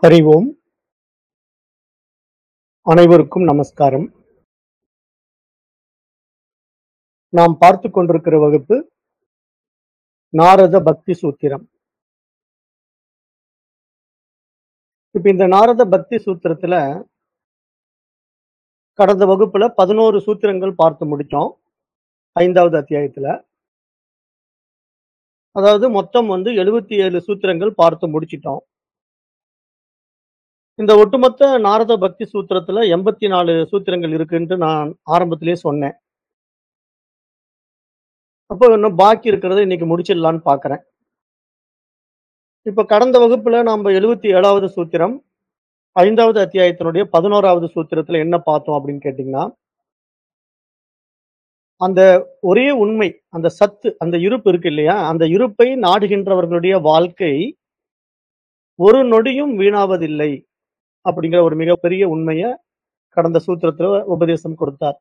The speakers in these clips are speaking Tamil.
ஹரி ஓம் அனைவருக்கும் நமஸ்காரம் நாம் பார்த்து கொண்டிருக்கிற வகுப்பு நாரத பக்தி சூத்திரம் இப்ப இந்த நாரத பக்தி சூத்திரத்துல கடந்த வகுப்புல பதினோரு சூத்திரங்கள் பார்த்து முடிச்சோம் ஐந்தாவது அத்தியாயத்துல அதாவது மொத்தம் வந்து எழுபத்தி ஏழு சூத்திரங்கள் பார்த்து முடிச்சிட்டோம் இந்த ஒட்டுமொத்த நாரத பக்தி சூத்திரத்துல எண்பத்தி நாலு சூத்திரங்கள் இருக்குன்ட்டு நான் ஆரம்பத்திலேயே சொன்னேன் அப்போ இன்னும் பாக்கி இருக்கிறத இன்னைக்கு முடிச்சிடலான்னு பார்க்கறேன் இப்ப கடந்த வகுப்புல நம்ம எழுபத்தி ஏழாவது சூத்திரம் ஐந்தாவது அத்தியாயத்தினுடைய பதினோராவது சூத்திரத்துல என்ன பார்த்தோம் அப்படின்னு கேட்டீங்கன்னா அந்த ஒரே உண்மை அந்த சத்து அந்த இருப்பு இருக்கு இல்லையா அந்த இருப்பை நாடுகின்றவர்களுடைய வாழ்க்கை ஒரு நொடியும் வீணாவதில்லை அப்படிங்கிற ஒரு மிகப்பெரிய உண்மையை கடந்த சூத்திரத்துல உபதேசம் கொடுத்தார்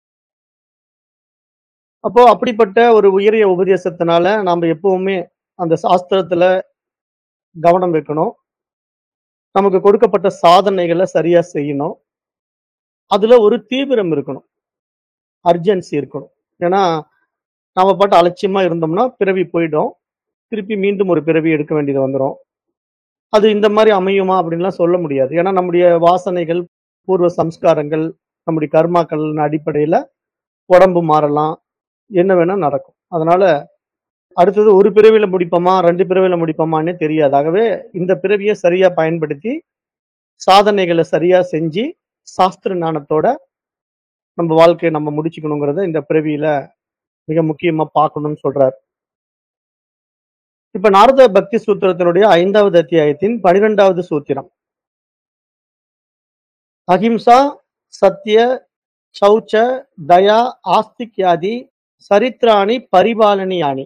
அப்போ அப்படிப்பட்ட ஒரு உயரிய உபதேசத்தினால நாம எப்பவுமே அந்த சாஸ்திரத்துல கவனம் வைக்கணும் நமக்கு கொடுக்கப்பட்ட சாதனைகளை சரியா செய்யணும் அதுல ஒரு தீவிரம் இருக்கணும் அர்ஜென்சி இருக்கணும் ஏன்னா நாம பாட்டு அலட்சியமா இருந்தோம்னா பிறவி போயிடும் திருப்பி மீண்டும் ஒரு பிறவி எடுக்க வேண்டியது வந்துடும் அது இந்த மாதிரி அமையுமா அப்படின்லாம் சொல்ல முடியாது ஏன்னா நம்முடைய வாசனைகள் பூர்வ சம்ஸ்காரங்கள் நம்முடைய கர்மாக்கள் அடிப்படையில உடம்பு மாறலாம் என்ன வேணா நடக்கும் அதனால அடுத்தது ஒரு பிறவியில முடிப்போமா ரெண்டு பிறவியில முடிப்போமான்னே தெரியாது ஆகவே இந்த பிறவியை சரியா பயன்படுத்தி சாதனைகளை சரியா செஞ்சு சாஸ்திர ஞானத்தோட நம்ம வாழ்க்கையை நம்ம முடிச்சுக்கணுங்கிறத இந்த பிறவியில மிக முக்கியமா பார்க்கணும்னு சொல்றார் இப்ப நாரத பக்தி சூத்திரத்தினுடைய ஐந்தாவது அத்தியாயத்தின் பனிரெண்டாவது சூத்திரம் அஹிம்சா சத்திய சௌச்ச தயா ஆஸ்திக்யாதி சரித்ராணி பரிபாலனியானி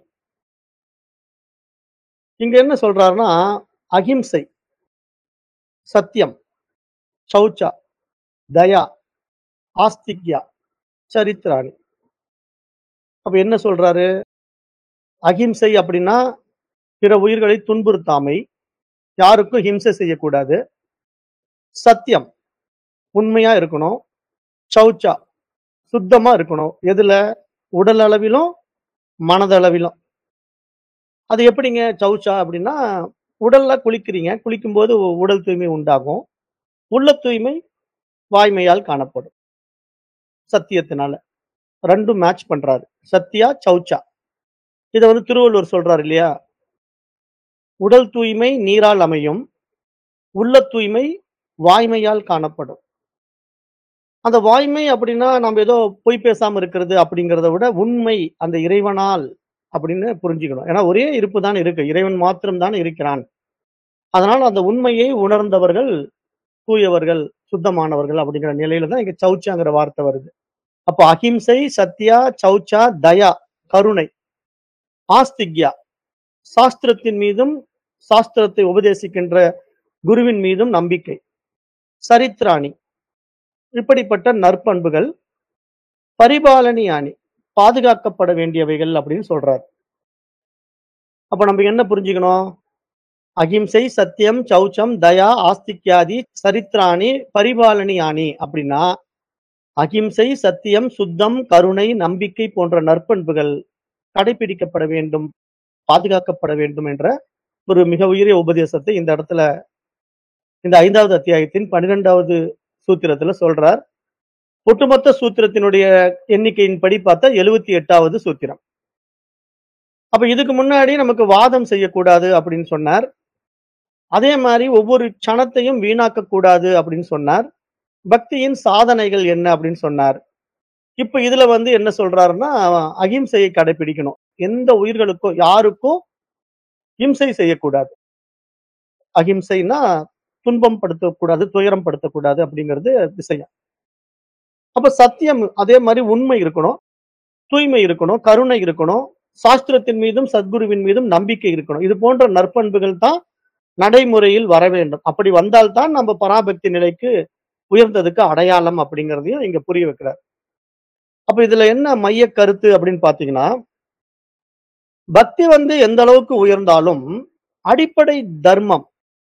இங்க என்ன சொல்றாருன்னா அகிம்சை சத்தியம் சௌச்சா தயா ஆஸ்திக்யா சரித்ராணி அப்ப என்ன சொல்றாரு அகிம்சை அப்படின்னா பிற உயிர்களை துன்புறுத்தாமை யாருக்கும் ஹிம்சை செய்யக்கூடாது சத்தியம் உண்மையா இருக்கணும் சௌச்சா சுத்தமா இருக்கணும் எதுல உடல் அளவிலும் மனதளவிலும் அது எப்படிங்க சௌச்சா அப்படின்னா உடல்ல குளிக்கிறீங்க குளிக்கும்போது உடல் தூய்மை உண்டாகும் உள்ள தூய்மை வாய்மையால் காணப்படும் சத்தியத்தினால ரெண்டும் மேட்ச் பண்றாரு சத்தியா சௌச்சா இதை வந்து திருவள்ளுவர் சொல்றாரு இல்லையா உடல் தூய்மை நீரால் அமையும் உள்ள தூய்மை வாய்மையால் காணப்படும் அந்த வாய்மை அப்படின்னா நம்ம ஏதோ பொய் பேசாம இருக்கிறது அப்படிங்கிறத விட உண்மை அந்த இறைவனால் அப்படின்னு புரிஞ்சுக்கணும் ஏன்னா ஒரே இருப்பு தான் இருக்கு இறைவன் மாத்திரம் தான் இருக்கிறான் அதனால் அந்த உண்மையை உணர்ந்தவர்கள் தூயவர்கள் சுத்தமானவர்கள் அப்படிங்கிற நிலையில தான் இங்க சௌச்சாங்கிற வார்த்தை வருது அப்போ அஹிம்சை சத்யா சௌச்சா தயா கருணை ஆஸ்திக்யா சாஸ்திரத்தின் மீதும் சாஸ்திரத்தை உபதேசிக்கின்ற குருவின் மீதும் நம்பிக்கை சரித்ராணி இப்படிப்பட்ட நற்பண்புகள் பரிபாலனி அணி பாதுகாக்கப்பட வேண்டியவைகள் அப்படின்னு சொல்றாரு அப்ப நம்ம என்ன புரிஞ்சுக்கணும் அகிம்சை சத்தியம் சௌச்சம் தயா ஆஸ்திக்யாதி சரித்ராணி பரிபாலனி அணி அப்படின்னா அகிம்சை சத்தியம் சுத்தம் கருணை நம்பிக்கை போன்ற நற்பண்புகள் கடைபிடிக்கப்பட வேண்டும் பாதுகாக்கப்பட வேண்டும் என்ற ஒரு மிக உயரிய உபதேசத்தை இந்த இடத்துல இந்த ஐந்தாவது அத்தியாயத்தின் பன்னிரெண்டாவது சூத்திரத்துல சொல்றார் ஒட்டுமொத்த சூத்திரத்தினுடைய எண்ணிக்கையின் படி பார்த்தா எழுவத்தி எட்டாவது சூத்திரம் அப்ப இதுக்கு முன்னாடி நமக்கு வாதம் செய்யக்கூடாது அப்படின்னு சொன்னார் அதே மாதிரி ஒவ்வொரு க்ஷணத்தையும் வீணாக்க கூடாது அப்படின்னு சொன்னார் பக்தியின் சாதனைகள் என்ன அப்படின்னு சொன்னார் இப்ப இதுல வந்து என்ன சொல்றாருன்னா அகிம்சையை கடைபிடிக்கணும் எந்த உயிர்களுக்கும் யாருக்கும் இம்சை செய்யக்கூடாது அகிம்சைனா துன்பம் படுத்தக்கூடாது துயரம் படுத்தக்கூடாது அப்படிங்கிறது விஷயம் அப்ப சத்தியம் அதே மாதிரி உண்மை இருக்கணும் தூய்மை இருக்கணும் கருணை இருக்கணும் சாஸ்திரத்தின் மீதும் சத்குருவின் மீதும் நம்பிக்கை இருக்கணும் இது போன்ற நற்பண்புகள் தான் நடைமுறையில் வர வேண்டும் அப்படி வந்தால்தான் நம்ம பராபக்தி நிலைக்கு உயர்ந்ததுக்கு அடையாளம் அப்படிங்கிறதையும் இங்க புரிய வைக்கிறார் அப்ப இதுல என்ன மைய கருத்து அப்படின்னு பாத்தீங்கன்னா பக்தி வந்து எந்த அளவுக்கு உயர்ந்தாலும் அடிப்படை தர்மம்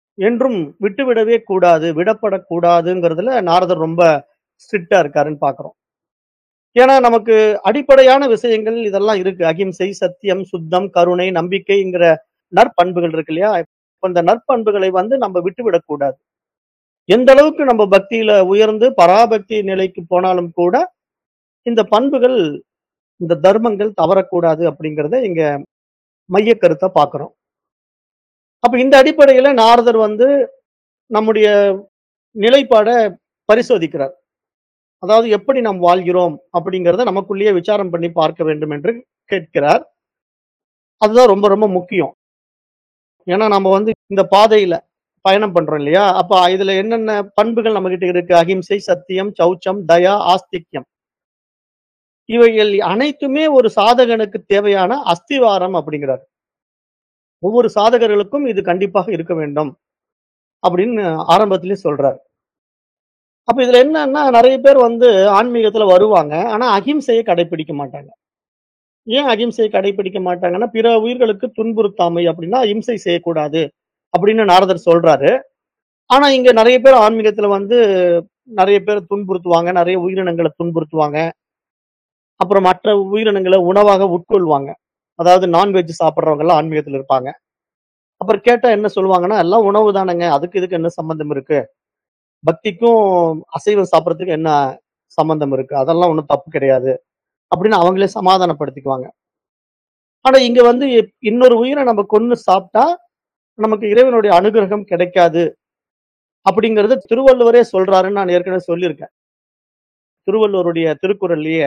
என்றும் விட்டுவிடவே கூடாது, விடப்படக்கூடாதுங்கிறதுல நாரதர் ரொம்ப ஸ்ட்ரிக்ட்டா இருக்காருன்னு பார்க்கிறோம். ஏன்னா, நமக்கு அடிப்படையான விஷயங்கள் இதெல்லாம் இருக்கு. அகிம்சை, சத்தியம், சுத்தம், கருணை, நம்பிக்கைங்கிற நற்பண்புகள் இருக்கு இல்லையா? இப்ப இந்த நற்பண்புகளை வந்து நம்ம விட்டுவிடக் கூடாது. எந்த அளவுக்கு நம்ம பக்தியில உயர்ந்து பராபக்தி நிலைக்கு போனாலும் கூட, இந்த பண்புகள், இந்த தர்மங்கள் தவறக்கூடாது அப்படிங்கிறத இங்க மையக் கருத்தா பார்க்கிறோம். அப்ப இந்த அடிப்படையில நாரதர் வந்து நம்முடைய நிலைப்பாட பரிசோதிக்கிறார். அதாவது எப்படி நாம் வாழ்கிறோம் அப்படிங்கிறத நமக்குள்ளேயே விசாரம் பண்ணி பார்க்க வேண்டும் என்று கேட்கிறார். அதுதான் ரொம்ப ரொம்ப முக்கியம். ஏன்னா நம்ம வந்து இந்த பாதையில பயணம் பண்றோம் இல்லையா? அப்ப இதுல என்னென்ன பண்புகள் நம்மகிட்ட இருக்கு? அகிம்சை, சத்தியம், சௌச்சம், தயா, ஆஸ்திக்யம். இவைகள் அனைத்துமே ஒரு சாதகனுக்கு தேவையான அஸ்திவாரம் அப்படிங்கிறார். ஒவ்வொரு சாதகர்களுக்கும் இது கண்டிப்பாக இருக்க வேண்டும். அப்படின்னு ஆரம்பத்திலேயே சொல்றார். அப்ப இதுல என்னன்னா, நெறைய பேர் வந்து ஆன்மீகத்துல வருவாங்க. ஆனா அகிம்சைய கடைப்பிடிக்க மாட்டாங்க. ஏன் அகிம்சைய கடைப்பிடிக்க மாட்டாங்கன்னா, பிற உயிர்களுக்கு துன்புறுத்தாமை அப்படின்னா அகிம்சை செய்யக்கூடாது அப்படின்னு நாரதர் சொல்றாரு. ஆனா இங்க நெறைய பேர் ஆன்மீகத்துல வந்து நெறைய பேர் துன்புறுத்துவாங்க. நெறைய உயிரினங்கள துன்புறுத்துவாங்க. அப்புறம் மற்ற உயிரினங்கள உணவாக உட்கொள்வாங்க. அதாவது நான்வெஜ் சாப்பிடுறவங்கலாம் ஆன்மீகத்துல இருப்பாங்க. அப்புறம் கேட்டா என்ன சொல்லுவாங்கன்னா, "எல்லாம் உணவு தானங்க. அதுக்கு இதுக்கு என்ன சம்பந்தம் இருக்கு? பக்திக்கும் அசைவம் சாப்பிடுறதுக்கு என்ன சம்பந்தம் இருக்கு? அதெல்லாம் ஒண்ணும் தப்பு கிடையாது." அப்படின்னு அவங்களே சமாதானப்படுத்திக்குவாங்க. ஆனா இங்க வந்து இப் இன்னொரு உயிர நம்ம கொன்னு சாப்பிட்டா, நமக்கு இறைவனுடைய அனுகிரகம் கிடைக்காது. அப்படிங்கிறது திருவள்ளுவரே சொல்றாருன்னு நான் ஏற்கனவே சொல்லியிருக்கேன். திருவள்ளுவருடைய திருக்குறள்லயே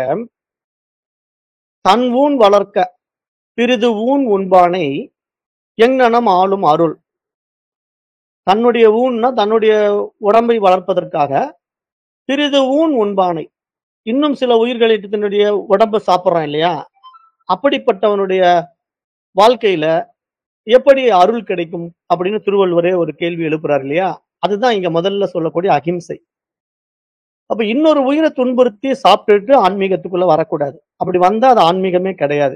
"தன் ஊன் வளர்க்க பிறிது ஊன் உண்பானை எங்ஙனம் ஆளும் அருள்." தன்னுடைய ஊன்னா தன்னுடைய உடம்பை வளர்ப்பதற்காக, பிறிது ஊன் உண்பானை. இன்னும் சில உயிர்களிடத்தினுடைய உடம்ப சாப்பிடுறான் இல்லையா? அப்படிப்பட்டவனுடைய வாழ்க்கையில எப்படி அருள் கிடைக்கும்? அப்படின்னு திருவள்ளுவரே ஒரு கேள்வி எழுப்புறார் இல்லையா? அதுதான் இங்க முதல்ல சொல்லக்கூடிய அகிம்சை. அப்ப இன்னொரு உயிர துன்புறுத்தி சாப்பிட்டுட்டு ஆன்மீகத்துக்குள்ள வரக்கூடாது. அப்படி வந்தா அது ஆன்மீகமே கிடையாது.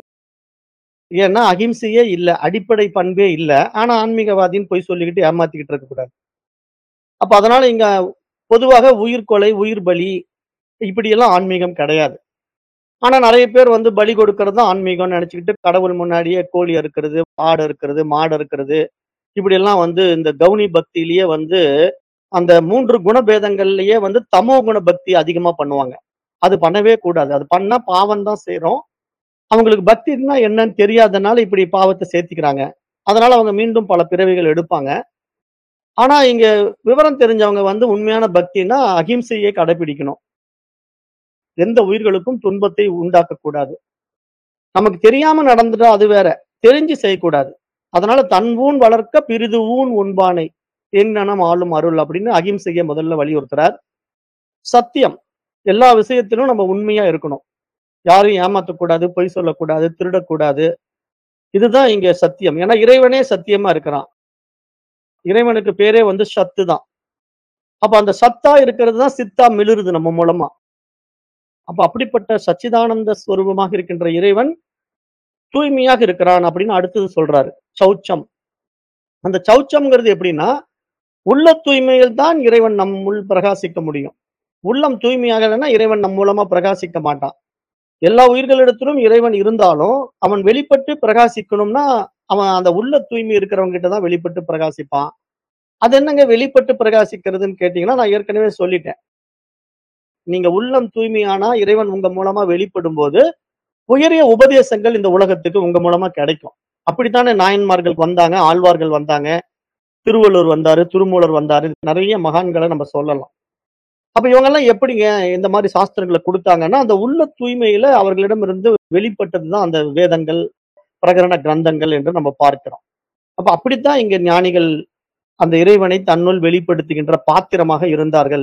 ஏன்னா அகிம்சையே இல்ல. அடிப்படை பண்பே இல்ல. ஆனா ஆன்மீகவாதின்னு பொய் சொல்லிக்கிட்டு ஏமாத்திக்கிட்டு இருக்கக்கூடாது. அப்ப அதனால இங்க பொதுவாக உயிர் கொலை, உயிர் பலி இப்படியெல்லாம் ஆன்மீகம் கிடையாது. ஆனா நெறைய பேர் வந்து பலி கொடுக்கிறது தான் ஆன்மீகம்னு நெனச்சுக்கிட்டு கடவுள் முன்னாடியே கோழி அறுக்கிறது, ஆடு அறுக்கிறது, மாடு அறுக்கிறது, இப்படியெல்லாம் வந்து இந்த கௌனி பக்தியிலேயே வந்து அந்த 3 குணபேதங்கள்லயே வந்து தமோ குண பக்தி அதிகமா பண்ணுவாங்க. அது பண்ணவே கூடாது. அது பண்ணா பாவம் தான் சேரும். அவங்களுக்கு பக்தின்னா என்னன்னு தெரியாதனால இப்படி பாவத்த சேர்த்துக்கிறாங்க. அதனால அவங்க மீண்டும் பல பிறவிகள் எடுப்பாங்க. ஆனா இங்க விவரம் தெரிஞ்சவங்க வந்து உண்மையான பக்தின்னா அகிம்சையை கடைப்பிடிக்கணும். எந்த உயிர்களுக்கும் துன்பத்தை உண்டாக்கக் கூடாது. நமக்கு தெரியாம நடந்துட்டா அது வேற. தெரிஞ்சு செய்யக்கூடாது. அதனால "தன் ஊன் வளர்க்க பிறிது ஊன் உண்பானை எங்ஙனம் ஆளும் அருள்." அப்படின்னு அகிம்சைய முதல்ல வலியுறுத்துறார். சத்தியம். எல்லா விஷயத்திலும் நம்ம உண்மையா இருக்கணும். யாரையும் ஏமாத்தக்கூடாது, பொய் சொல்லக்கூடாது, திருடக்கூடாது. இதுதான் இங்க சத்தியம். ஏன்னா இறைவனே சத்தியமா இருக்கிறான். இறைவனுக்கு பேரே வந்து சத்து தான். அப்ப அந்த சத்தா இருக்கிறது தான் சித்தா மிளிருது நம்ம மூலமா. அப்ப அப்படிப்பட்ட சச்சிதானந்த ஸ்வரூபமாக இருக்கின்ற இறைவன் தூய்மையாக இருக்கிறான் அப்படின்னு அடுத்தது சொல்றாரு. சௌச்சம். அந்த சௌச்சம்ங்கிறது எப்படின்னா, உள்ள தூய்மையில் தான் இறைவன் நம்முள் பிரகாசிக்க முடியும். உள்ளம் தூய்மையாகலன்னா இறைவன் நம் மூலமா பிரகாசிக்க மாட்டான். எல்லா உயிர்களிடத்திலும் இறைவன் இருந்தாலும், அவன் வெளிப்பட்டு பிரகாசிக்கணும்னா, அவன் அந்த உள்ள தூய்மை இருக்கிறவங்க கிட்ட தான் வெளிப்பட்டு பிரகாசிப்பான். அது என்னங்க வெளிப்பட்டு பிரகாசிக்கிறதுன்னு கேட்டீங்கன்னா, நான் ஏற்கனவே சொல்லிட்டேன். நீங்க உள்ளம் தூய்மையானா இறைவன் உங்க மூலமா வெளிப்படும்போது, உயரிய உபதேசங்கள் இந்த உலகத்துக்கு உங்க மூலமா கிடைக்கும். அப்படித்தானே நாயன்மார்கள் வந்தாங்க, ஆழ்வார்கள் வந்தாங்க, திருவள்ளுவர் வந்தாரு, திருமூலர் வந்தாரு. நெறைய மகான்கள நம்ம சொல்லலாம். அப்ப இவங்கெல்லாம் எப்படிங்க இந்த மாரி சாஸ்திரங்கள குடுத்தாங்கன்னா, அந்த உள்ள தூய்மையில அவர்களிடமிருந்து வெளிப்பட்டது தான் அந்த வேதங்கள், பிரகரண கிரந்தங்கள் என்று நம்ம பார்க்கிறோம். அப்ப அப்படித்தான் இங்க ஞானிகள் அந்த இறைவனை தன்னுள் வெளிப்படுத்துகின்ற பாத்திரமாக இருந்தார்கள்.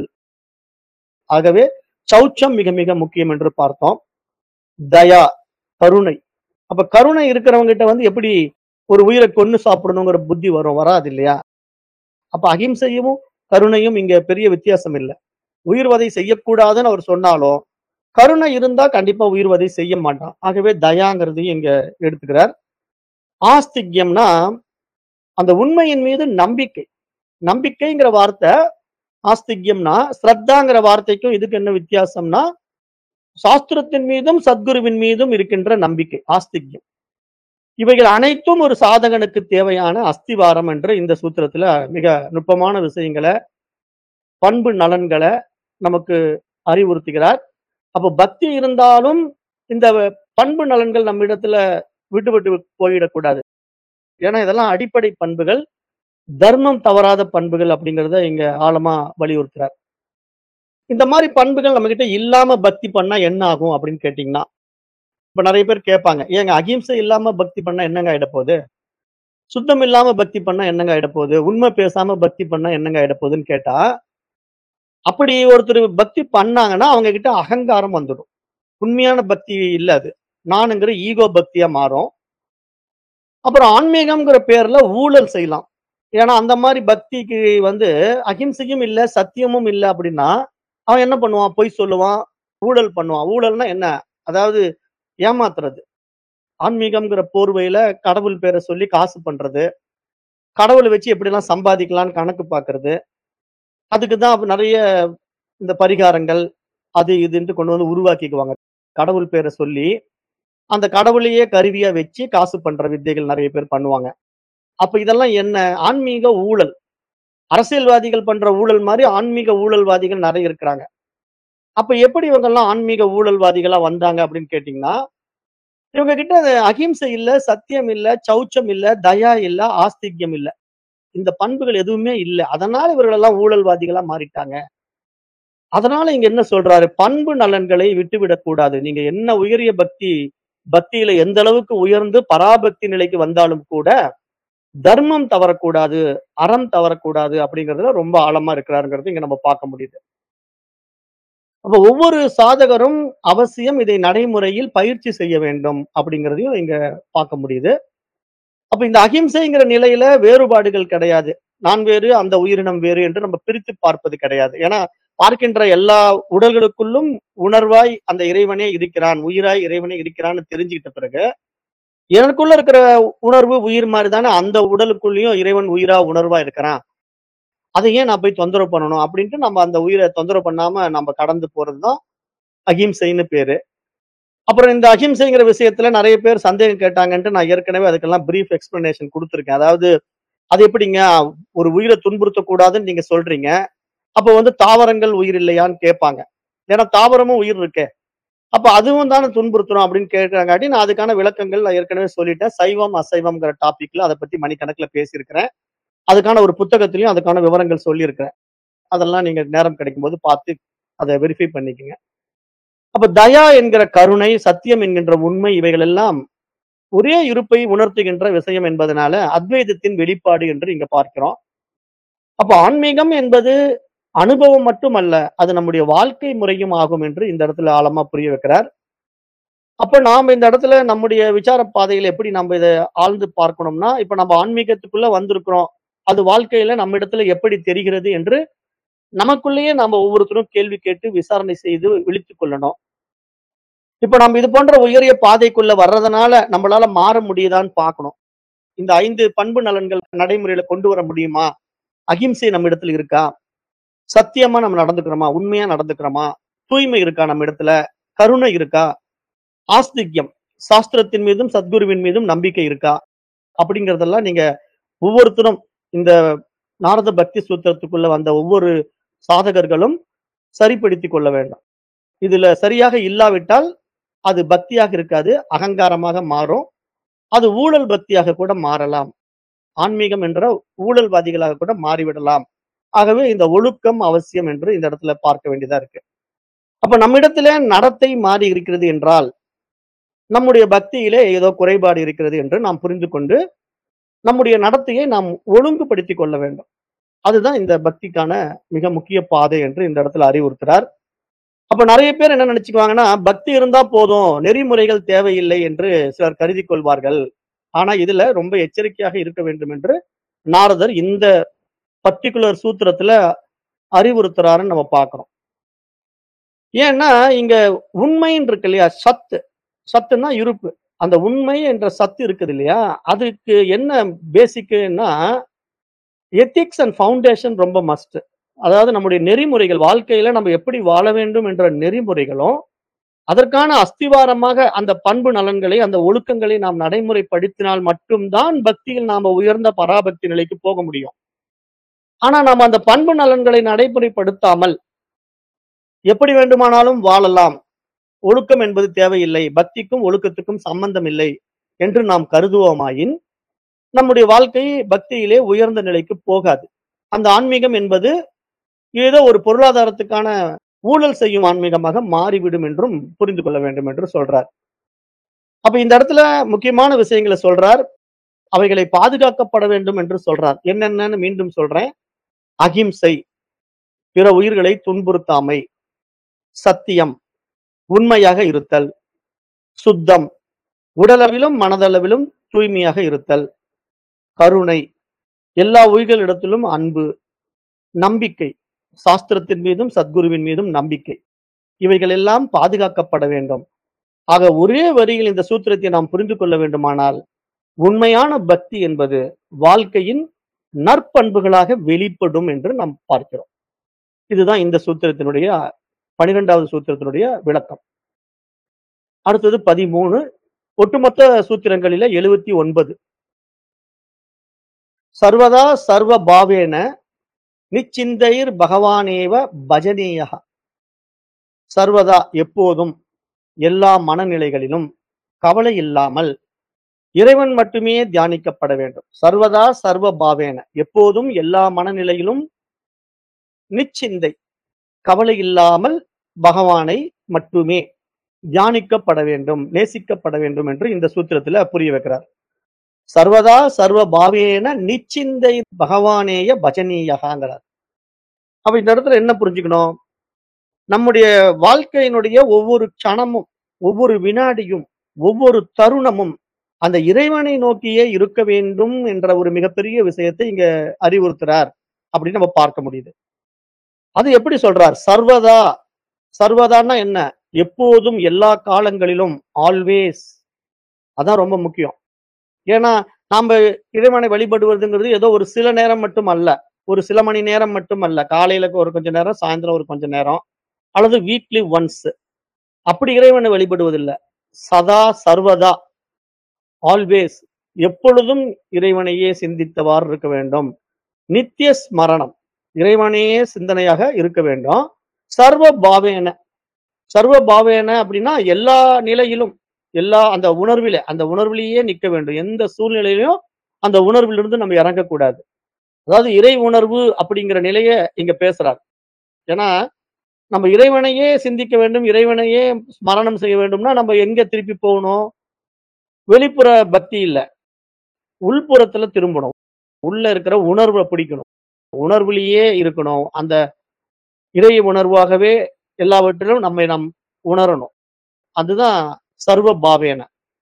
ஆகவே சௌச்சம் மிக மிக முக்கியம் என்று பார்த்தோம். தயா, கருணை. அப்ப கருணை இருக்கிறவங்க கிட்ட வந்து எப்படி ஒரு உயிர கொன்னு சாப்பிடணுங்கிற புத்தி வரும்? வராது இல்லையா? அப்ப அகிம்சையும், கருணையும் இங்க பெரிய வித்தியாசம் இல்ல. உயிர்வதை செய்யக்கூடாதுன்னு அவர் சொன்னாலும், கருணை இருந்தா கண்டிப்பா உயிர்வதை செய்ய மாட்டான். ஆகவே தயாங்கிறதையும் இங்க எடுத்துக்கிறார். ஆஸ்திக்யம்னா, அந்த உண்மையின் மீது நம்பிக்கை. நம்பிக்கைங்கிற வார்த்தை ஆஸ்திக்யம்னா ஸ்ரத்தாங்கிற வார்த்தைக்கும் இதுக்கு என்ன வித்தியாசம்னா சாஸ்திரத்தின் மீதும் சத்குருவின் மீதும் இருக்கின்ற நம்பிக்கை ஆஸ்திக்யம் இவைகள் அனைத்தும் ஒரு சாதகனுக்கு தேவையான அஸ்திவாரம் என்று இந்த சூத்திரத்துல மிக நுட்பமான விஷயங்களை பண்பு நலன்களை நமக்கு அறிவுறுத்துகிறார் அப்போ பக்தி இருந்தாலும் இந்த பண்பு நலன்கள் நம்ம இடத்துல விட்டு விட்டு போயிடக்கூடாது ஏன்னா இதெல்லாம் அடிப்படை பண்புகள் தர்மம் தவறாத பண்புகள் அப்படிங்கறத இங்க ஆழமா வலியுறுத்துறார் இந்த மாதிரி பண்புகள் நம்ம கிட்ட இல்லாம பக்தி பண்ணா என்ன ஆகும் அப்படின்னு கேட்டீங்கன்னா இப்ப நிறைய பேர் கேட்பாங்க ஏங்க அகிம்சை இல்லாம பக்தி பண்ணா என்னங்க ஆயிட போகுது சுத்தம் இல்லாம பக்தி பண்ணா என்னங்க ஆயிட போகுது உண்மை பேசாம பக்தி பண்ணா என்னங்க ஆயிட போகுதுன்னு கேட்டா அப்படி ஒருத்தர் பக்தி பண்ணாங்கன்னா அவங்க கிட்ட அகங்காரம் வந்துடும் உண்மையான பக்தி இல்ல அது நானுங்கிற ஈகோ பக்தியா மாறும் அப்புறம் ஆன்மீகம்ங்கிற பேர்ல ஊழல் செய்யலாம் ஏன்னா அந்த மாதிரி பக்திக்கு வந்து அகிம்சையும் இல்ல சத்தியமும் இல்ல அப்படின்னா அவன் என்ன பண்ணுவான் பொய் சொல்லுவான் ஊழல் பண்ணுவான் ஊழல்னா என்ன அதாவது ஏமாத்துறது ஆன்மீகம்ங்கிற போர்வையில கடவுள் பேரை சொல்லி காசு பண்றது கடவுளை வச்சு எப்படிலாம் சம்பாதிக்கலாம்னு கணக்கு பார்க்கிறது அதுக்கு தான் நிறைய இந்த பரிகாரங்கள் அது இதுன்ட்டு கொண்டு வந்து உருவாக்கிக்குவாங்க கடவுள் பேரை சொல்லி அந்த கடவுளையே கருவியா வச்சு காசு பண்ற வித்தைகள் நிறைய பேர் பண்ணுவாங்க அப்ப இதெல்லாம் என்ன ஆன்மீக ஊழல் அரசியல்வாதிகள் பண்ற ஊழல் மாதிரி ஆன்மீக ஊழல்வாதிகள் நிறைய இருக்கிறாங்க அப்ப எப்படி இவங்க எல்லாம் ஆன்மீக ஊழல்வாதிகளா வந்தாங்க அப்படின்னு கேட்டீங்கன்னா இவங்க கிட்ட அது அகிம்சை இல்ல சத்தியம் இல்ல சௌச்சம் இல்ல தயா இல்ல ஆஸ்திக்யம் இல்ல இந்த பண்புகள் எதுவுமே இல்ல அதனால இவர்கள் எல்லாம் ஊழல்வாதிகளா மாறிட்டாங்க அதனால இங்க என்ன சொல்றாரு பண்பு நலன்களை விட்டுவிடக் கூடாது நீங்க என்ன உயரிய பக்தி பக்தியில எந்த அளவுக்கு உயர்ந்து பராபக்தி நிலைக்கு வந்தாலும் கூட தர்மம் தவறக்கூடாது அறம் தவறக்கூடாது அப்படிங்கறதுல ரொம்ப ஆழமா இருக்கிறாருங்கிறது இங்க நம்ம பார்க்க முடியுது அப்ப ஒவ்வொரு சாதகரும் அவசியம் இதை நடைமுறையில் பயிற்சி செய்ய வேண்டும் அப்படிங்கிறதையும் இங்க பார்க்க முடியுது அப்ப இந்த அகிம்சைங்கிற நிலையில வேறுபாடுகள் கிடையாது நான் வேறு அந்த உயிரினம் வேறு என்று நம்ம பிரித்து பார்ப்பது கிடையாது ஏன்னா பார்க்கின்ற எல்லா உடல்களுக்குள்ளும் உணர்வாய் அந்த இறைவனே இருக்கிறான் உயிராய் இறைவனே இருக்கிறான்னு தெரிஞ்சுக்கிட்ட பிறகு எனக்குள்ள இருக்கிற உணர்வு உயிர் மாதிரி தானே அந்த உடலுக்குள்ளேயும் இறைவன் உயிரா உணர்வா இருக்கிறான் அதை ஏன் நான் போய் தொந்தரவு பண்ணணும் அப்படின்ட்டு நம்ம அந்த உயிரை தொந்தரவு பண்ணாம நம்ம கடந்து போறதுதான் அகிம்சைன்னு பேரு அப்புறம் இந்த அகிம்சைங்கிற விஷயத்துல நிறைய பேர் சந்தேகம் கேட்டாங்கன்ட்டு நான் ஏற்கனவே அதுக்கெல்லாம் பிரீஃப் எக்ஸ்பிளனேஷன் கொடுத்துருக்கேன் அதாவது அது எப்படிங்க ஒரு உயிரை துன்புறுத்தக்கூடாதுன்னு நீங்க சொல்றீங்க அப்போ வந்து தாவரங்கள் உயிர் இல்லையான்னு கேட்பாங்க ஏன்னா தாவரமும் உயிர் இருக்கே அப்ப அதுவும் தானே துன்புறுத்துறோம் அப்படின்னு கேட்கறாங்காட்டி நான் அதுக்கான விளக்கங்கள் நான் ஏற்கனவே சொல்லிட்டேன் சைவம் அசைவம்ங்கிற டாபிக்ல அதை பத்தி மணிக்கணக்குல பேசியிருக்கிறேன் அதுக்கான ஒரு புத்தகத்திலையும் அதுக்கான விவரங்கள் சொல்லியிருக்கிறேன் அதெல்லாம் நீங்க நேரம் கிடைக்கும் போது பார்த்து அதை வெரிஃபை பண்ணிக்கங்க அப்ப தயா என்கிற கருணை சத்தியம் என்கின்ற உண்மை இவைகள் எல்லாம் ஒரே இருப்பை உணர்த்துகின்ற விஷயம் என்பதனால அத்வைதத்தின் வெளிப்பாடு என்று இங்க பார்க்கிறோம் அப்ப ஆன்மீகம் என்பது அனுபவம் மட்டுமல்ல அது நம்முடைய வாழ்க்கை முறையும் ஆகும் என்று இந்த இடத்துல ஆழமா புரிய வைக்கிறார் அப்ப நாம இந்த இடத்துல நம்முடைய விசார பாதையில எப்படி நம்ம இதை ஆழ்ந்து பார்க்கணும்னா இப்ப நம்ம ஆன்மீகத்துக்குள்ள வந்திருக்கிறோம் அது வாழ்க்கையில நம்ம இடத்துல எப்படி தெரிகிறது என்று நமக்குள்ளேயே நம்ம ஒவ்வொருத்தரும் கேள்வி கேட்டு விசாரணை செய்து விழித்துக் கொள்ளணும் இப்ப நம்ம இது போன்ற உயரிய பாதைக்குள்ள வர்றதுனால நம்மளால மாற முடியுதான்னு பார்க்கணும் இந்த ஐந்து பண்பு நலன்கள் நடைமுறையில கொண்டு வர முடியுமா அகிம்சை நம்ம இடத்துல இருக்கா சத்தியமா நம்ம நடந்துக்கிறோமா உண்மையா நடந்துக்கிறோமா தூய்மை இருக்கா நம்ம இடத்துல கருணை இருக்கா ஆஸ்திக்யம் சாஸ்திரத்தின் மீதும் சத்குருவின் மீதும் நம்பிக்கை இருக்கா அப்படிங்கறதெல்லாம் நீங்க ஒவ்வொருத்தரும் இந்த நாரத பக்தி சூத்திரத்துக்குள்ள வந்த ஒவ்வொரு சாதகர்களும் சரிப்படுத்திக் கொள்ள வேண்டும் இதுல சரியாக இல்லாவிட்டால் அது பக்தியாக இருக்காது அகங்காரமாக மாறும் அது ஊழல் பக்தியாக கூட மாறலாம் ஆன்மீகம் என்ற ஊழல்வாதிகளாக கூட மாறிவிடலாம் ஆகவே இந்த ஒழுக்கம் அவசியம் என்று இந்த இடத்துல பார்க்க வேண்டியதா இருக்கு அப்ப நம்மிடத்துல நடத்தை மாறி இருக்கிறது என்றால் நம்முடைய பக்தியிலே ஏதோ குறைபாடு இருக்கிறது என்று நாம் புரிந்து கொண்டு நம்முடைய நடத்தையை நாம் ஒழுங்குபடுத்திக் கொள்ள வேண்டும் அதுதான் இந்த பக்திக்கான மிக முக்கிய பாதை என்று இந்த இடத்துல அறிவுறுத்துறார் அப்ப நிறைய பேர் என்ன நினைச்சுக்குவாங்கன்னா பக்தி இருந்தா போதும் நெறிமுறைகள் தேவையில்லை என்று சிலர் கருதி கொள்வார்கள் ஆனா இதுல ரொம்ப எச்சரிக்கையாக இருக்க வேண்டும் என்று நாரதர் இந்த பர்டிகுலர் சூத்திரத்துல அறிவுறுத்துறாருன்னு நம்ம பார்க்கிறோம் ஏன்னா இங்க உண்மைன்னு இருக்கு இல்லையா சத்து சத்துன்னா இருப்பு அந்த உண்மை என்ற சத்து இருக்குது இல்லையா அதுக்கு என்ன பேசிக்குன்னா எத்திக்ஸ் அண்ட் ஃபவுண்டேஷன் ரொம்ப மஸ்ட். அதாவது நம்முடைய நெறிமுறைகள், வாழ்க்கையில நம்ம எப்படி வாழ வேண்டும் என்ற நெறிமுறைகளும், அதற்கான அஸ்திவாரமாக அந்த பண்பு நலன்களை, அந்த ஒழுக்கங்களை நாம் நடைமுறைப்படுத்தினால் மட்டும் தான் பக்தியில் நாம உயர்ந்த பராபக்தி நிலைக்கு போக முடியும். ஆனா நாம அந்த பண்பு நலன்களை நடைமுறைப்படுத்தாமல், எப்படி வேண்டுமானாலும் வாழலாம். ஒழுக்கம் என்பது தேவையில்லை. பக்திக்கும், ஒழுக்கத்துக்கும் சம்பந்தம் இல்லை என்று நாம் கருதுவோமாயின், நம்முடைய வாழ்க்கை பக்தியிலே உயர்ந்த நிலைக்கு போகாது. அந்த ஆன்மீகம் என்பது ஏதோ ஒரு பொருளாதாரத்துக்கான ஊழல் செய்யும் ஆன்மீகமாக மாறிவிடும் என்றும் புரிந்து கொள்ள வேண்டும் என்று சொல்றார். அப்ப இந்த இடத்துல முக்கியமான விஷயங்கள சொல்றார். அவைகளை பாதுகாக்கப்பட வேண்டும் என்று சொல்றார். என்னென்னன்னு மீண்டும் சொல்றேன். அகிம்சை, பிற உயிர்களை துன்புறுத்தாமை, சத்தியம், உண்மையாக இருத்தல், சுத்தம், உடலளவிலும், மனதளவிலும் தூய்மையாக இருத்தல், கருணை, எல்லா உயிர்களிடத்திலும் அன்பு, நம்பிக்கை, சாஸ்திரத்தின் மீதும், சத்குருவின் மீதும் நம்பிக்கை. இவைகள் எல்லாம் பாதுகாக்கப்பட வேண்டும். ஆக ஒரே வரியில் இந்த சூத்திரத்தை நாம் புரிந்து கொள்ள வேண்டுமானால், உண்மையான பக்தி என்பது வாழ்க்கையின் நற்பண்புகளாக வெளிப்படும் என்று நாம் பார்க்கிறோம். இதுதான் இந்த சூத்திரத்தினுடைய 12வது சூத்திரத்தினுடைய விளக்கம். அடுத்தது 13 ஒட்டுமொத்த சூத்திரங்களில 79. சர்வதா சர்வ பாவேன நிச்சிந்தைர் பகவானேவ பஜனீயः. சர்வதா எப்போதும், எல்லா மனநிலைகளிலும் கவலை இல்லாமல் இறைவன் மட்டுமே தியானிக்கப்பட வேண்டும். சர்வதா சர்வ பாவேன எப்போதும் எல்லா மனநிலையிலும் நிச்சிந்தை கவலை இல்லாமல் பகவானை மட்டுமே தியானிக்கப்பட வேண்டும், நேசிக்கப்பட வேண்டும் என்று இந்த சூத்திரத்துல புரிய வைக்கிறார். சர்வதா சர்வ பாவேன நிச்சிந்தை பகவானேய பஜனீயகாங்கிறார். அப்ப இந்த இடத்துல என்ன புரிஞ்சுக்கணும்? நம்முடைய வாழ்க்கையினுடைய ஒவ்வொரு க்ஷணமும், ஒவ்வொரு வினாடியும், ஒவ்வொரு தருணமும் அந்த இறைவனை நோக்கியே இருக்க வேண்டும் என்ற ஒரு மிகப்பெரிய விஷயத்தை இங்க அறிவுறுத்துறார் அப்படின்னு நம்ம பார்க்க முடியுது. அது எப்படி சொல்றார்? சர்வதா சர்வதான்னா என்ன? எப்போதும், எல்லா காலங்களிலும், ஆல்வேஸ் அதான் ரொம்ப முக்கியம். ஏன்னா, நாம இறைவனை வழிபடுவதுங்கிறது ஏதோ ஒரு சில நேரம் மட்டும் அல்ல. ஒரு சில மணி நேரம் மட்டும் அல்ல. காலையில ஒரு கொஞ்ச நேரம், சாயந்திரம் ஒரு கொஞ்ச நேரம், அல்லது வீக்லி ஒன்ஸ். அப்படி இறைவனை வழிபடுவதில்ல. சதா, சர்வதா, ஆல்வேஸ் எப்பொழுதும் இறைவனையே சிந்தித்தவாறு இருக்க வேண்டும். நித்திய ஸ்மரணம். இறைவனையே சிந்தனையாக இருக்க வேண்டும். சர்வ பாவேன சர்வ பாவேன அப்படின்னா எல்லா நிலையிலும், எல்லா அந்த உணர்விலே அந்த உணர்விலேயே நிக்க வேண்டும். எந்த சூழ்நிலையிலும் அந்த உணர்விலிருந்து நம்ம இறங்கக்கூடாது. அதாவது இறை உணர்வு அப்படிங்கிற நிலைய இங்க பேசுறார். ஏன்னா, நம்ம இறைவனையே சிந்திக்க வேண்டும், இறைவனையே ஸ்மரணம் செய்ய வேண்டும்னா நம்ம எங்க திருப்பி போகணும்? வெளிப்புற பக்தி இல்ல. உள்புறத்துல திரும்பணும். உள்ள இருக்கிற உணர்வ பிடிக்கணும். உணர்விலேயே இருக்கணும். அந்த இறை உணர்வாகவே எல்லாவற்றிலும் நம்மை நாம் உணரணும். அதுதான் சர்வ பாவேன.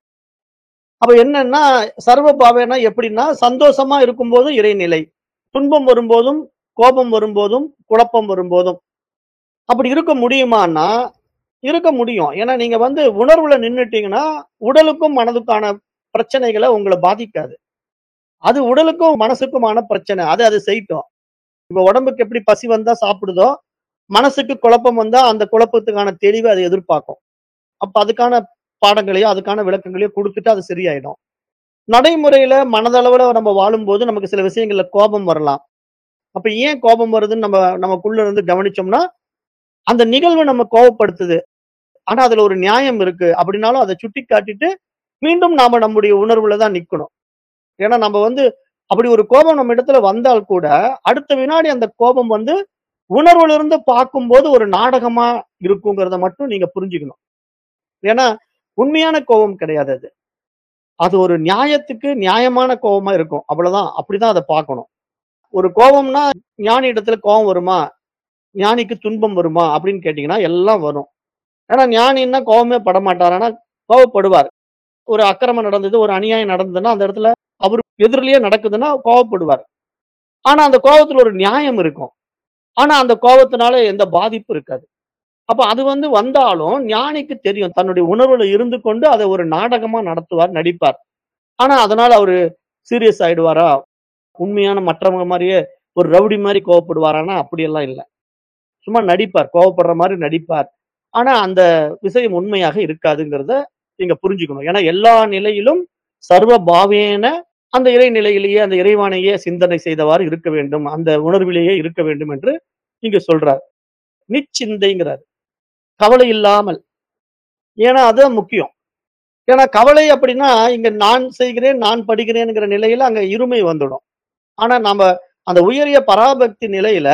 அப்ப என்னன்னா, சர்வ பாவேன எப்படின்னா, சந்தோஷமா இருக்கும்போதும் இறைநிலை. துன்பம் வரும்போதும், கோபம் வரும்போதும், குழப்பம் வரும்போதும். அப்படி இருக்க முடியுமான்னா, இருக்க முடியும். ஏன்னா நீங்க வந்து உணர்வுல நின்னுட்டீங்கன்னா, உடலுக்கும் மனதுக்கான பிரச்சனைகள உங்கள பாதிக்காது. அது உடலுக்கும், மனசுக்குமான பிரச்சனை. அது அது செய்யட்டும். இப்ப உடம்புக்கு எப்படி பசி வந்தா சாப்பிடுதோ, மனசுக்கு குழப்பம் வந்தா அந்த குழப்பத்துக்கான தெளிவ அது எதிர்பார்க்கும். அப்ப அதுக்கான பாடங்களையோ, அதுக்கான விளக்கங்களையோ குடுத்துட்டு அது சரியாயிடும். நடைமுறையில மனதளவுல நம்ம வாழும்போது நமக்கு சில விஷயங்கள்ல கோபம் வரலாம். அப்ப ஏன் கோபம் வருதுன்னு நம்ம நமக்குள்ள இருந்து கவனிச்சோம்னா, அந்த நிகழ்வு நம்ம கோவப்படுத்துது. ஆனா அதுல ஒரு நியாயம் இருக்கு. அப்படின்னாலும் அத சுட்டிக்காட்டிட்டு, மீண்டும் நாம நம்முடைய உணர்வுல தான் நிக்கணும். ஏன்னா நம்ம வந்து அப்படி ஒரு கோபம் நம்ம இடத்துல வந்தால் கூட, அடுத்த வினாடி அந்த கோபம் வந்து உணர்வுல இருந்து பார்க்கும்போது ஒரு நாடகமா இருக்குங்கிறத மட்டும் நீங்க புரிஞ்சுக்கணும். ஏன்னா, உண்மையான கோபம் கிடையாது அது. அது ஒரு நியாயத்துக்கு நியாயமான கோவமா இருக்கும். அவ்வளவுதான். அப்படிதான் அத பார்க்கணும். ஒரு கோவம்னா, ஞானி இடத்துல கோவம் வருமா? ஞானிக்கு துன்பம் வருமா? அப்படின்னு கேட்டீங்கன்னா, எல்லாம் வரும். ஏன்னா ஞானின்னா கோவமே படமாட்டார். ஆனா கோவப்படுவார். ஒரு அக்கிரமம் நடந்தது, ஒரு அநியாயம் நடந்ததுன்னா, அந்த இடத்துல அவரு எதிரிலேயே நடக்குதுன்னா கோவப்படுவார். ஆனா அந்த கோவத்துல ஒரு நியாயம் இருக்கும். ஆனா அந்த கோவத்தினால எந்த பாதிப்பும் இருக்காது. அப்ப அது வந்து வந்தாலும் ஞானிக்கு தெரியும். தன்னுடைய உணர்வுல இருந்து கொண்டு அத ஒரு நாடகமா நடத்துவார், நடிப்பார். ஆனா அதனால அவரு சீரியஸ் ஆயிடுவாரா? உண்மையான மற்றவங்க மாரியே ஒரு ரவுடி மாரி கோவப்படுவாரான்னா, அப்படியெல்லாம் இல்ல. சும்மா நடிப்பார். கோவப்படுற மாரி நடிப்பார். ஆனா, அந்த விஷயம் உண்மையாக இருக்காதுங்கிறத நீங்க புரிஞ்சுக்கணும். ஏன்னா, எல்லா நிலையிலும் சர்வ பாவேன அந்த இறை நிலையிலேயே, அந்த இறைவனையே சிந்தனை செய்தவாறு இருக்க வேண்டும். அந்த உணர்விலேயே இருக்க வேண்டும் என்று இங்க சொல்றார். நிச்சிந்தைங்கிறார். கவலை இல்லாமல். ஏன்னா, அதுதான் முக்கியம். ஏன்னா, கவலை அப்படின்னா, இங்க நான் செய்கிறேன், நான் படிக்கிறேன்ங்கிற நிலையில அங்க இருமை வந்துடும். ஆனா, நாம அந்த உயரிய பராபக்தி நிலையில,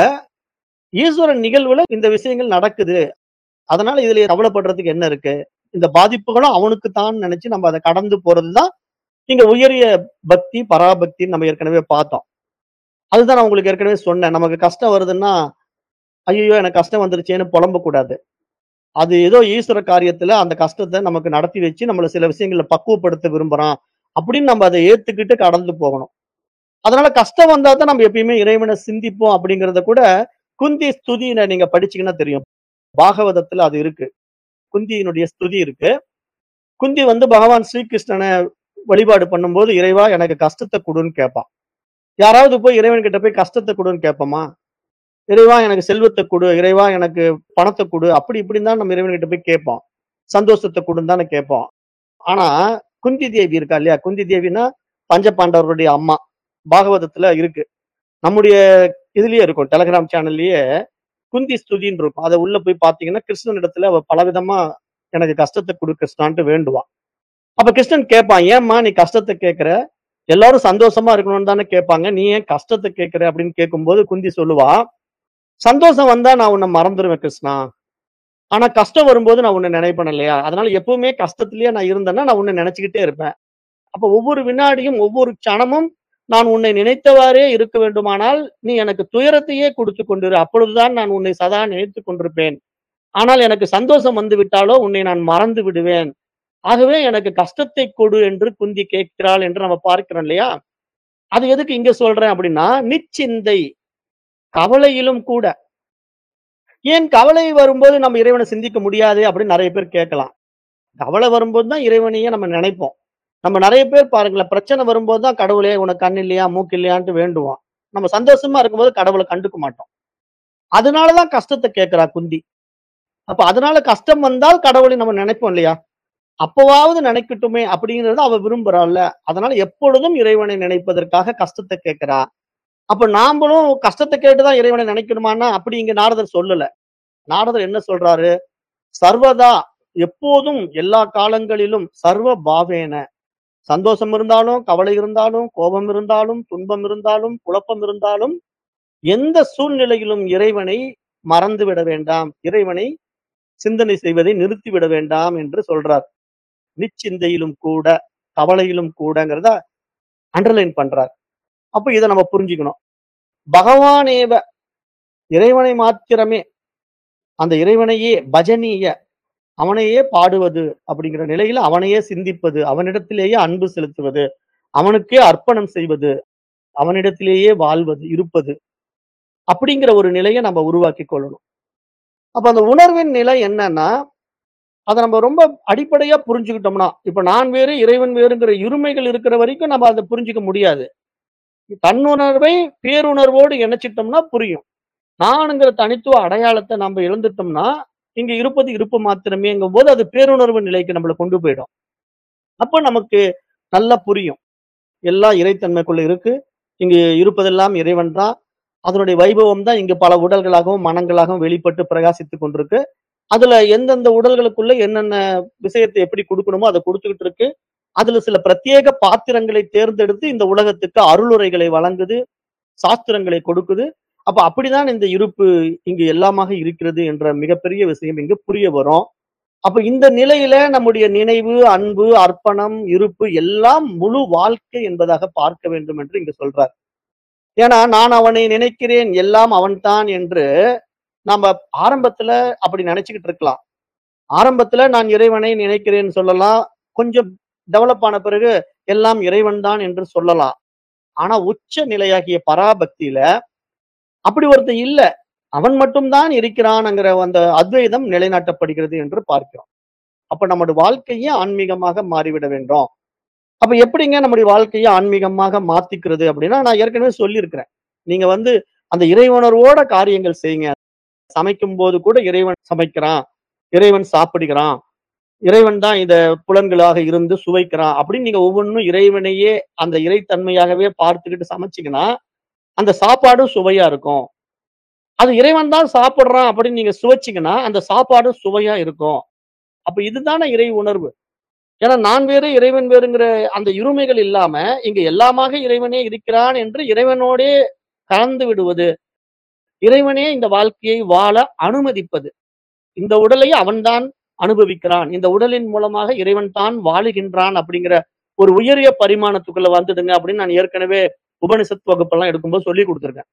ஈஸ்வரன் நிகழ்வுல இந்த விஷயங்கள் நடக்குது. அதனால இதுல கவலைப்படுறதுக்கு என்ன இருக்கு? இந்த பாதிப்புகளும் அவனுக்கு தான் நெனச்சு நம்ம அத கடந்து போறது தான், இங்க உயரிய பக்தி, பராபக்தின்னு நம்ம ஏற்கனவே பார்த்தோம். அதுதான் நான் உங்களுக்கு ஏற்கனவே சொன்னேன். நமக்கு கஷ்டம் வருதுன்னா, "ஐயய்யோ! எனக்கு கஷ்டம் வந்துருச்சேன்னு" பொலம்பக்கூடாது. அது ஏதோ ஈஸ்வர காரியத்துல அந்த கஷ்டத்த நமக்கு நடத்தி வச்சு, நம்மள சில விஷயங்கள்ல பக்குவப்படுத்த விரும்புறான். அப்படின்னு நம்ம அத ஏத்துக்கிட்டு கடந்து போகணும். அதனால கஷ்டம் வந்தா தான் நம்ம எப்பயுமே இறைவன சிந்திப்போம் அப்படிங்கிறத கூட, குந்தி ஸ்துதியில நீங்க படிச்சீங்கன்னா தெரியும். பாகவதத்துல அது இருக்கு. குந்தியினுடைய ஸ்துதி இருக்கு. குந்தி வந்து பகவான் ஸ்ரீகிருஷ்ணன வழிபாடு பண்ணும்போது, "இறைவா எனக்கு கஷ்டத்த குடுன்னு" கேட்பா. யாராவது போய் இறைவன் கிட்ட போய் கஷ்டத்த குடுன்னு கேட்போமா? "இறைவா எனக்கு செல்வத்த குடு, இறைவா எனக்கு பணத்த குடு" அப்படி இப்படின்னு தான் நம்ம இறைவன் கிட்ட போய் கேட்போம். சந்தோஷத்த குடுன்னு தானே கேட்போம். ஆனா, குந்தி தேவி இருக்கா இல்லையா? குந்தி தேவின்னா பஞ்ச பாண்டவர்களுடைய அம்மா. பாகவதத்துல இருக்கு. நம்முடைய இதுலயே இருக்கும். டெலகிராம் சேனல்லயே குந்தி ஸ்துதின்னு இருக்கும். அத உள்ள போய் பார்த்தீங்கன்னா, கிருஷ்ணனிடத்துல அவ பலவிதமா "எனக்கு கஷ்டத்த குடு கிருஷ்ணான்ட்டு" வேண்டுவா. அப்ப கிருஷ்ணன் கேட்பான், "ஏம்மா நீ கஷ்டத்த கேட்கிற? எல்லாரும் சந்தோஷமா இருக்கணும்னு தானே கேட்பாங்க. நீ ஏன் கஷ்டத்த கேட்கிற?" அப்படின்னு கேட்கும்போது குந்தி சொல்லுவா, "சந்தோஷம் வந்தா நான் உன்ன மறந்துருவேன் கிருஷ்ணா. ஆனா கஷ்டம் வரும்போது நான் உன்ன நினைப்பேன் இல்லையா? அதனால எப்பவுமே கஷ்டத்திலேயே நான் இருந்தேன்னா, நான் உன்ன நினைச்சுக்கிட்டே இருப்பேன். அப்ப ஒவ்வொரு வினாடியும், ஒவ்வொரு க்ஷணமும் நான் உன்னை நினைத்தவாறே இருக்க வேண்டுமானால், நீ எனக்கு துயரத்தையே குடுத்துக் கொண்டிரு. அப்பொழுதுதான் நான் உன்னை சதா நினைத்துக் கொண்டிருப்பேன். ஆனால் எனக்கு சந்தோஷம் வந்து விட்டாலோ, உன்னை நான் மறந்து விடுவேன். ஆகவே எனக்கு கஷ்டத்தை கொடு" என்று குந்தி கேட்கிறாள் என்று நம்ம பார்க்கிறோம் இல்லையா? அது எதுக்கு இங்க சொல்றேன் அப்படின்னா, நிச்சிந்தை. கவலையிலும் கூட. ஏன் கவலை வரும்போது நம்ம இறைவன சிந்திக்க முடியாதே அப்படின்னு நெறைய பேர் கேட்கலாம். கவலை வரும்போது தான் இறைவனையே நம்ம நினைப்போம். நம்ம நெறைய பேர் பாருங்களேன், பிரச்சனை வரும்போது தான் கடவுளே உனக்கு கண் இல்லையா? மூக்கு இல்லையான்ட்டு வேண்டுவோம். நம்ம சந்தோஷமா இருக்கும்போது கடவுள கண்டுக்க மாட்டோம். அதனால தான் கஷ்டத்த கேட்கிறா குந்தி. அப்ப அதனால கஷ்டம் வந்தால் கடவுளை நம்ம நினைப்போம் இல்லையா? அப்பவாவது நினைக்கட்டுமே அப்படிங்கிறத அவ விரும்புறாள்ல. அதனால எப்பொழுதும் இறைவனை நினைப்பதற்காக கஷ்டத்த கேட்கிறா. அப்ப நாமளும் கஷ்டத்த கேட்டு தான் இறைவனை நினைக்கணுமான்னா, அப்படி இங்க நாரதர் சொல்லல. நாரதர் என்ன சொல்றாரு? சர்வதா எப்போதும் எல்லா காலங்களிலும் சர்வ பாவேன சந்தோஷம் இருந்தாலும், கவலை இருந்தாலும், கோபம் இருந்தாலும், துன்பம் இருந்தாலும், குழப்பம் இருந்தாலும், எந்த சூழ்நிலையிலும் இறைவனை மறந்துவிட வேண்டாம். இறைவனை சிந்தனை செய்வதை நிறுத்திவிட வேண்டாம் என்று சொல்றார். நிச்சிந்தையிலும் கூட, கவலையிலும் கூடங்கிறத அண்டர்லைன் பண்றார். அப்ப இத நம்ம புரிஞ்சுக்கணும். பகவானேவ இறைவனை மாத்திரமே, அந்த இறைவனையே பஜனீய அவனையே பாடுவது அப்படிங்கிற நிலையில அவனையே சிந்திப்பது, அவனிடத்திலேயே அன்பு செலுத்துவது, அவனுக்கே அர்ப்பணம் செய்வது, அவனிடத்திலேயே வாழ்வது, இருப்பது. அப்படிங்கிற ஒரு நிலைய நம்ம உருவாக்கிக் கொள்ளணும். அப்ப அந்த உணர்வின் நிலை என்னன்னா, அத நம்ம ரொம்ப அடிப்படையா புரிஞ்சுக்கிட்டோம்னா, இப்ப நான் வேறு, இறைவன் வேறுங்கிற இருமைகள் இருக்கிற வரைக்கும் நம்ம அத புரிஞ்சுக்க முடியாது. தன்னுணர்வை பேருணர்வோடு இணைச்சிட்டோம்னா புரியும். நானுங்கிற தனித்துவ அடையாளத்த நம்ம இழந்துட்டோம்னா, இங்க இருப்பது இருப்பு மாத்திரமேங்கும்போது, அது பேருணர்வு நிலைக்கு நம்மள கொண்டு போயிடும். அப்ப நமக்கு நல்லா புரியும். எல்லாம் இறைத்தன்மைக்குள்ள இருக்கு. இங்கு இருப்பதெல்லாம் இறைவன் தான். அதனுடைய வைபவம் தான் இங்கு பல உடல்களாகவும், மனங்களாகவும் வெளிப்பட்டு பிரகாசித்துக் கொண்டிருக்கு. அதுல எந்தெந்த உடல்களுக்குள்ள என்னென்ன விஷயத்த எப்படி குடுக்கணுமோ அத குடுத்துக்கிட்டு இருக்கு. அதுல சில பிரத்யேக பாத்திரங்களை தேர்ந்தெடுத்து இந்த உலகத்துக்கு அருளுரைகளை வழங்குது. சாஸ்திரங்களை கொடுக்குது. அப்ப அப்படிதான் இந்த இருப்பு இங்கு எல்லாமாக இருக்கிறது என்ற மிகப்பெரிய விஷயம் இங்கு புரிய வரும். அப்ப இந்த நிலையில நம்முடைய நினைவு, அன்பு, அர்ப்பணம், இருப்பு எல்லாம் முழு வாழ்க்கை என்பதாக பார்க்க வேண்டும் என்று இங்கு சொல்றார். ஏன்னா, நான் அவனை நினைக்கிறேன், எல்லாம் அவன்தான் என்று நாம ஆரம்பத்துல அப்படி நினைச்சுக்கிட்டு இருக்கலாம். ஆரம்பத்துல நான் இறைவனை நினைக்கிறேன்னு சொல்லலாம். கொஞ்சம் டெவலப் ஆன பிறகு எல்லாம் இறைவன் தான் என்று சொல்லலாம். ஆனா உச்ச நிலையாகிய பராபக்தியில அப்படி ஒருத்தன் இல்ல. அவன் மட்டும் தான் இருக்கிறான்ங்கிற அந்த அத்வைதம் நிலைநாட்டப்படுகிறது என்று பார்க்கிறோம். அப்ப நம்முடைய வாழ்க்கையே ஆன்மீகமாக மாறிவிட வேண்டும். அப்ப எப்படிங்க நம்முடைய வாழ்க்கைய ஆன்மீகமாக மாத்திக்கிறது அப்படின்னா, நான் ஏற்கனவே சொல்லியிருக்கிறேன். நீங்க வந்து அந்த இறையுணர்வோட காரியங்கள் செய்யுங்க. சமைக்கும்போது கூட இறைவன் சமைக்கிறான். இறைவன் சாப்பிடுகிறான். இறைவன் தான் இத புலன்களாக இருந்து சுவைக்கிறான். அப்படின்னு நீங்க ஒவ்வொன்னும் இறைவனையே அந்த இறைத்தன்மையாகவே பார்த்துக்கிட்டு சமைச்சீங்கன்னா, அந்த சாப்பாடும் சுவையா இருக்கும். அது இறைவன் தான் சாப்பிடுறான் அப்படின்னு நீங்க சுவைச்சீங்கன்னா, அந்த சாப்பாடும் சுவையா இருக்கும். அப்ப இதுதானே இறை உணர்வு. ஏன்னா நான் வேறு, இறைவன் வேறுங்கிற அந்த இருமைகள் இல்லாம, இங்க எல்லாமாக இறைவனே இருக்கிறான் என்று இறைவனோடே கலந்து விடுவது. இறைவனே இந்த வாழ்க்கையை வாழ அனுமதிப்பது. இந்த உடலை அவன்தான் அனுபவிக்கிறான். இந்த உடலின் மூலமாக இறைவன் தான் வாழுகின்றான் அப்படிங்கிற ஒரு உயரிய பரிமாணத்துக்குள்ள வந்துடுங்க அப்படின்னு நான் ஏற்கனவே உபனிஷத் வகுப்பெல்லாம் எடுக்கும்போது சொல்லிக் குடுத்திருக்கேன்.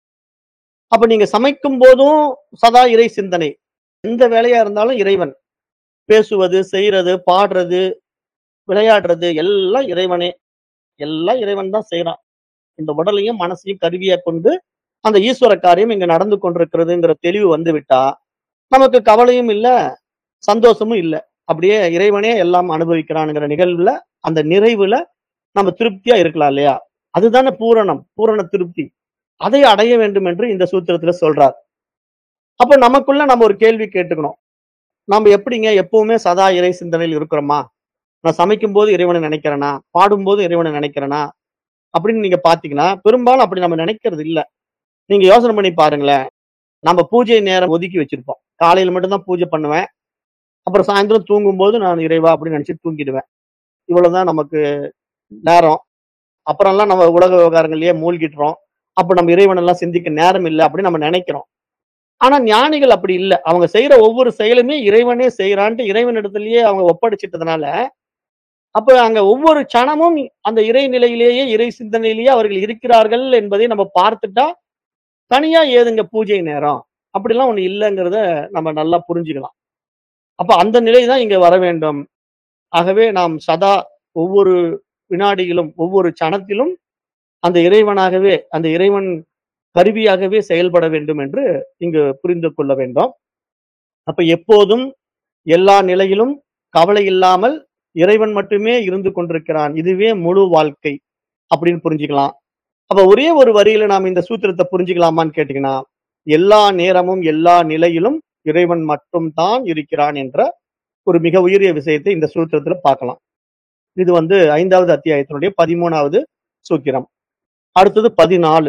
அப்ப நீங்க சமைக்கும் போதும் சதா இறை சிந்தனை. எந்த வேலையா இருந்தாலும் இறைவன். பேசுவது, செய்றது, பாடுறது, விளையாடுறது எல்லாம் இறைவனே. எல்லாம் இறைவன் தான் செய்றான். இந்த உடலையும், மனசையும் கருவியா கொண்டு அந்த ஈஸ்வர காரியம் இங்க நடந்து கொண்டிருக்கிறதுங்கிற தெளிவு வந்துவிட்டா, நமக்கு கவலையும் இல்ல, சந்தோஷமும் இல்ல. அப்படியே இறைவனே எல்லாம் அனுபவிக்கிறான்ங்கிற நிகழ்வுல, அந்த நிறைவுல நம்ம திருப்தியா இருக்கலாம் இல்லையா? அதுதானே பூரணம். பூரண திருப்தி. அதை அடைய வேண்டும் என்று இந்த சூத்திரத்துல சொல்றார். அப்ப நமக்குள்ள நம்ம ஒரு கேள்வி கேட்டுக்கணும். நாம எப்படிங்க எப்பவுமே சதா இறை சிந்தனையில் இருக்கிறோமா? நான் சமைக்கும்போது இறைவன நினைக்கிறேனா? பாடும்போது இறைவன நினைக்கிறேனா? அப்படின்னு நீங்க பார்த்தீங்கன்னா, பெரும்பாலும் அப்படி நம்ம நினைக்கிறது இல்ல. நீங்க யோசனை பண்ணி பாருங்களேன். நம்ம பூஜை நேரம் ஒதுக்கி வச்சிருப்போம். காலையில மட்டும் தான் பூஜை பண்ணுவேன். அப்புறம் சாயந்தரம் தூங்கும்போது நான் இறைவா அப்படின்னு நினைச்சுட்டு தூங்கிடுவேன். இவ்வளவுதான் நமக்கு நேரம். அப்புறம்லாம் நம்ம உலக விவகாரங்கள்லயே மூழ்கிடுறோம். அப்ப நம்ம இறைவனெல்லாம் சிந்திக்க நேரம் இல்ல அப்படின்னு நம்ம நினைக்கிறோம். ஆனா ஞானிகள் அப்படி இல்ல. அவங்க செய்யற ஒவ்வொரு செயலுமே இறைவனே செய்றான்ட்டு இறைவனிடத்திலேயே அவங்க ஒப்படைச்சிட்டதுனால, அப்ப அங்க ஒவ்வொரு கணமும் அந்த இறை நிலையிலேயே, இறை சிந்தனையிலேயே அவர்கள் இருக்கிறார்கள் என்பதை நம்ம பார்த்துட்டா, தனியா ஏதுங்க பூஜை நேரம்? அப்படிலாம் ஒண்ணு இல்லங்கிறத நம்ம நல்லா புரிஞ்சுக்கலாம். அப்ப அந்த நிலை தான் இங்க வர வேண்டும். ஆகவே நாம் சதா ஒவ்வொரு வினாடியிலும், ஒவ்வொரு கணத்திலும் அந்த இறைவனாகவே, அந்த இறைவன் கருவியாகவே செயல்பட வேண்டும் என்று இங்கு புரிந்து கொள்ள வேண்டும். அப்ப எப்போதும், எல்லா நிலையிலும் கவலை இல்லாமல் இறைவன் மட்டுமே இருந்து கொண்டிருக்கிறான். இதுவே முழு வாழ்க்கை அப்படின்னு புரிஞ்சுக்கலாம். அப்ப ஒரே ஒரு வரியில நாம் இந்த சூத்திரத்த புரிஞ்சுக்கலாமான்னு கேட்டீங்கன்னா, எல்லா நேரமும், எல்லா நிலையிலும் இறைவன் மட்டும் தான் இருக்கிறான் என்ற ஒரு மிக உயரிய விஷயத்தை இந்த சூத்திரத்துல பார்க்கலாம். இது வந்து 5வது அத்தியாயத்தினுடைய 13வது சூத்திரம். அடுத்தது 14.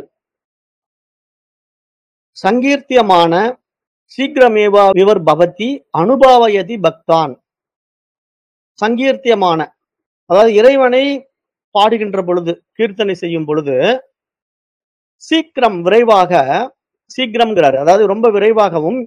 சங்கீர்த்தியமான சீக்கிரமேவா விவர் பவதி அனுபாவயதி பக்தான். சங்கீர்த்தியமான அதாவது இறைவனை பாடுகின்ற பொழுது, கீர்த்தனை செய்யும் பொழுது, சீக்கிரம் விரைவாக சீக்கிரம்ங்கிறாரு. அதாவது ரொம்ப விரைவாகவும்